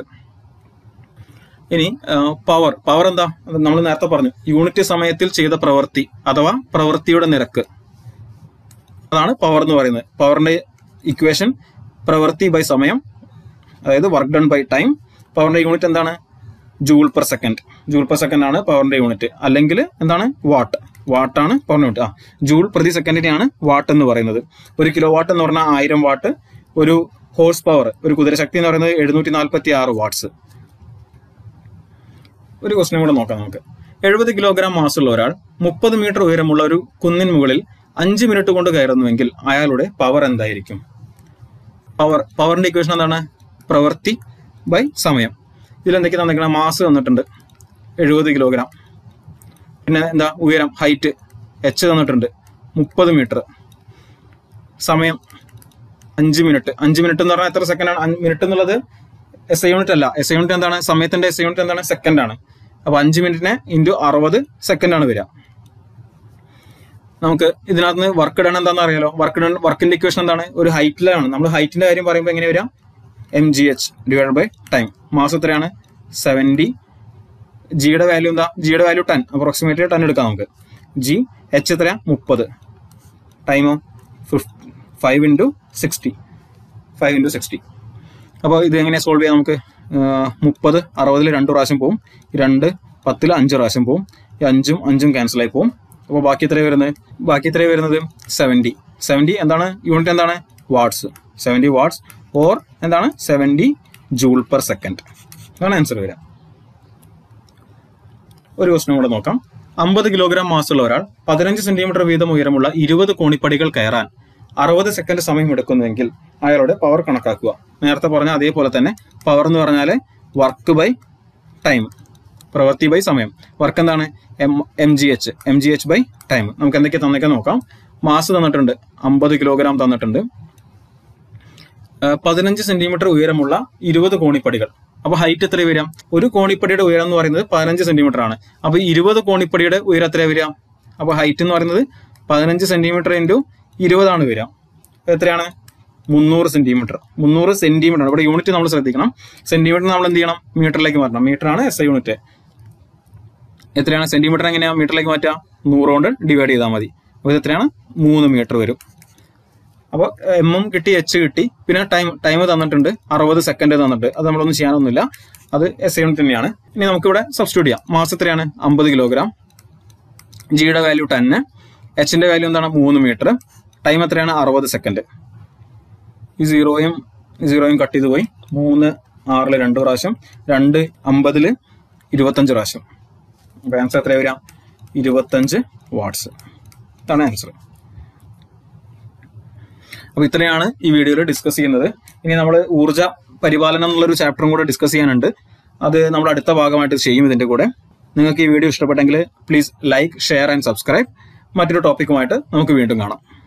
ഇനി പവർ പവർ എന്താ നമ്മൾ നേരത്തെ പറഞ്ഞു യൂണിറ്റ് സമയത്തിൽ ചെയ്ത പ്രവൃത്തി അഥവാ പ്രവൃത്തിയുടെ നിരക്ക് അതാണ് പവർ എന്ന് പറയുന്നത് പവറിന്റെ ഇക്വേഷൻ പ്രവൃത്തി ബൈ സമയം അതായത് വർക്ക് ഡൺ ബൈ ടൈം പവറിന്റെ യൂണിറ്റ് എന്താണ് joule per second joule per second ആണ് പവറിന്റെ യൂണിറ്റ് അല്ലെങ്കിൽ എന്താണ് വാട്ട് വാട്ടാണ് പവറിന്റെ യൂണിറ്റ് ആ ജൂൾ പ്രതി സെക്കൻഡിനെയാണ് വാട്ട് എന്ന് പറയുന്നത് ഒരു കിലോ വാട്ട് എന്ന് പറഞ്ഞാൽ ആയിരം വാട്ട് ഒരു ഹോഴ്സ് പവർ ഒരു കുതിരശക്തി എന്ന് പറയുന്നത് എഴുന്നൂറ്റി നാൽപ്പത്തി ആറ് വാട്ട്സ് ഒരു ക്വസ്റ്റിനും കൂടെ നോക്കാം നമുക്ക് എഴുപത് കിലോഗ്രാം മാസമുള്ള ഒരാൾ മുപ്പത് മീറ്റർ ഉയരമുള്ള ഒരു കുന്നിൻ മുകളിൽ അഞ്ച് മിനിറ്റ് കൊണ്ട് കയറുന്നുവെങ്കിൽ അയാളുടെ പവർ എന്തായിരിക്കും പവർ പവറിന്റെ ഇക്വേഷൻ എന്താണ് പ്രവൃത്തി ബൈ സമയം ഇതിൽ എന്തൊക്കെ തന്നിരിക്കണം മാസ് തന്നിട്ടുണ്ട് എഴുപത് കിലോഗ്രാം പിന്നെ എന്താ ഉയരം ഹൈറ്റ് എച്ച് തന്നിട്ടുണ്ട് മുപ്പത് മീറ്റർ സമയം അഞ്ച് മിനിറ്റ് അഞ്ച് മിനിറ്റ് എന്ന് പറഞ്ഞാൽ എത്ര സെക്കൻഡാണ് മിനിറ്റ് എന്നുള്ളത് എസ് ഐ യൂണിറ്റ് അല്ല എസ് ഐ യൂണിറ്റ് എന്താണ് സമയത്തിന്റെ എസ് ഐ യൂണിറ്റ് എന്താണ് സെക്കൻഡ് ആണ് അപ്പൊ അഞ്ച് മിനിറ്റിന് ഇൻറ്റു അറുപത് സെക്കൻഡ് ആണ് വരിക നമുക്ക് ഇതിനകത്ത് നിന്ന് വർക്ക് ഡൺ എന്താണെന്ന് അറിയാലോ വർക്ക് ഡൺ വർക്കിന്റെ ഇക്വേഷൻ എന്താണ് ഒരു ഹൈറ്റിലാണ് നമ്മൾ ഹൈറ്റിന്റെ കാര്യം പറയുമ്പോൾ എങ്ങനെ വരാം M G H divide by time മാസം എത്രയാണ് സെവൻറ്റി ജിയുടെ വാല്യൂ എന്താ ജിയുടെ വാല്യൂ ടെൻ അപ്രോക്സിമേറ്റ്ലി ടെൻ എടുക്കാം നമുക്ക് ജി എച്ച് എത്രയാ മുപ്പത് ടൈമോ five into sixty five into sixty അപ്പോൾ ഇത് എങ്ങനെ സോൾവ് ചെയ്യാം നമുക്ക് മുപ്പത് അറുപതിൽ രണ്ട് പ്രാവശ്യം പോവും ഈ രണ്ട് പത്തിൽ അഞ്ച് പ്രാവശ്യം പോവും ഈ അഞ്ചും അഞ്ചും ക്യാൻസൽ ആയി പോവും അപ്പോൾ ബാക്കി എത്രയാണ് വരുന്നത് ബാക്കി എത്രയാണ് വരുന്നത് സെവൻറ്റി സെവൻറ്റി എന്താണ് യൂണിറ്റ് എന്താണ് വാട്ട്സ് സെവൻറ്റി വാട്ട്സ് ഓർ എന്താണ് സെവൻറ്റി ജൂൾ പെർ സെക്കൻഡ് അതാണ് ആൻസർ വരിക ഒരു ക്വസ്റ്റനും കൂടെ നോക്കാം അമ്പത് കിലോഗ്രാം മാസമുള്ള ഒരാൾ പതിനഞ്ച് സെന്റിമീറ്റർ വീതം ഉയരമുള്ള ഇരുപത് കോണിപ്പടികൾ കയറാൻ അറുപത് സെക്കൻഡ് സമയം എടുക്കുന്നുവെങ്കിൽ അയാളുടെ പവർ കണക്കാക്കുക നേരത്തെ പറഞ്ഞ അതേപോലെ തന്നെ പവർ എന്ന് പറഞ്ഞാൽ വർക്ക് ബൈ ടൈം പ്രവൃത്തി ബൈ സമയം വർക്ക് എന്താണ് M M G H M G H by time നമുക്ക് എന്തൊക്കെ തന്നൊക്കെ നോക്കാം മാസ് തന്നിട്ടുണ്ട് അമ്പത് കിലോഗ്രാം തന്നിട്ടുണ്ട് പതിനഞ്ച് സെന്റിമീറ്റർ ഉയരമുള്ള ഇരുപത് കോണിപ്പടികൾ അപ്പൊ ഹൈറ്റ് എത്ര വരാം ഒരു കോണിപ്പടിയുടെ ഉയരം എന്ന് പറയുന്നത് പതിനഞ്ച് സെന്റിമീറ്റർ ആണ് അപ്പൊ ഇരുപത് കോണിപ്പടിയുടെ ഉയരം എത്ര വരിക അപ്പൊ ഹൈറ്റ് എന്ന് പറയുന്നത് പതിനഞ്ച് സെന്റിമീറ്റർ ഇൻറ്റു ഇരുപതാണ് വരിക എത്രയാണ് മുന്നൂറ് സെന്റിമീറ്റർ മുന്നൂറ് സെന്റിമീറ്റർ ഇവിടെ യൂണിറ്റ് നമ്മൾ ശ്രദ്ധിക്കണം സെന്റിമീറ്റർ നമ്മൾ എന്ത് ചെയ്യണം മീറ്ററിലേക്ക് മാറ്റണം മീറ്റർ ആണ് എസ് ഐ യൂണിറ്റ് എത്രയാണ് സെന്റിമീറ്റർ എങ്ങനെയാ മീറ്ററിലേക്ക് മാറ്റുക നൂറ് കൊണ്ട് ഡിവൈഡ് ചെയ്താൽ മതി അപ്പോൾ ഇത് എത്രയാണ് മൂന്ന് മീറ്റർ വരും അപ്പോൾ എമ്മും കിട്ടി എച്ച് കിട്ടി പിന്നെ ടൈം ടൈം തന്നിട്ടുണ്ട് അറുപത് സെക്കൻഡ് തന്നിട്ടുണ്ട് അത് നമ്മളൊന്നും ചെയ്യാനൊന്നുമില്ല അത് എസ് യൂണിറ്റ് തന്നെയാണ് ഇനി നമുക്കിവിടെ സബ്സ്റ്റിറ്റ്യൂട്ട് ചെയ്യാം മാസം എത്രയാണ് അമ്പത് കിലോഗ്രാം ജിയുടെ വാല്യൂ ടെന്ന് എച്ചിന്റെ വാല്യൂ എന്താണ് മൂന്ന് മീറ്റർ ടൈം എത്രയാണ് അറുപത് സെക്കൻഡ് ഈ സീറോയും സീറോയും കട്ട് ചെയ്ത് പോയി മൂന്ന് ആറിൽ രണ്ട് പ്രാവശ്യം രണ്ട് അമ്പതിൽ ഇരുപത്തഞ്ച് പ്രാവശ്യം അപ്പോൾ ആൻസർ എത്ര വരാം ഇരുപത്തഞ്ച് വാട്ട്സ് ഇതാണ് ആൻസർ അപ്പോൾ ഇത്രയാണ് ഈ വീഡിയോയിൽ ഡിസ്കസ് ചെയ്യുന്നത് ഇനി നമ്മൾ ഊർജ പരിപാലനം എന്നുള്ളൊരു ചാപ്റ്ററും കൂടെ ഡിസ്കസ് ചെയ്യാനുണ്ട് അത് നമ്മൾ അടുത്ത ഭാഗമായിട്ട് ചെയ്യും ഇതിന്റെ കൂടെ നിങ്ങൾക്ക് ഈ വീഡിയോ ഇഷ്ടപ്പെട്ടെങ്കിൽ please like share and subscribe മറ്റൊരു ടോപ്പിക്കുമായിട്ട് നമുക്ക് വീണ്ടും കാണാം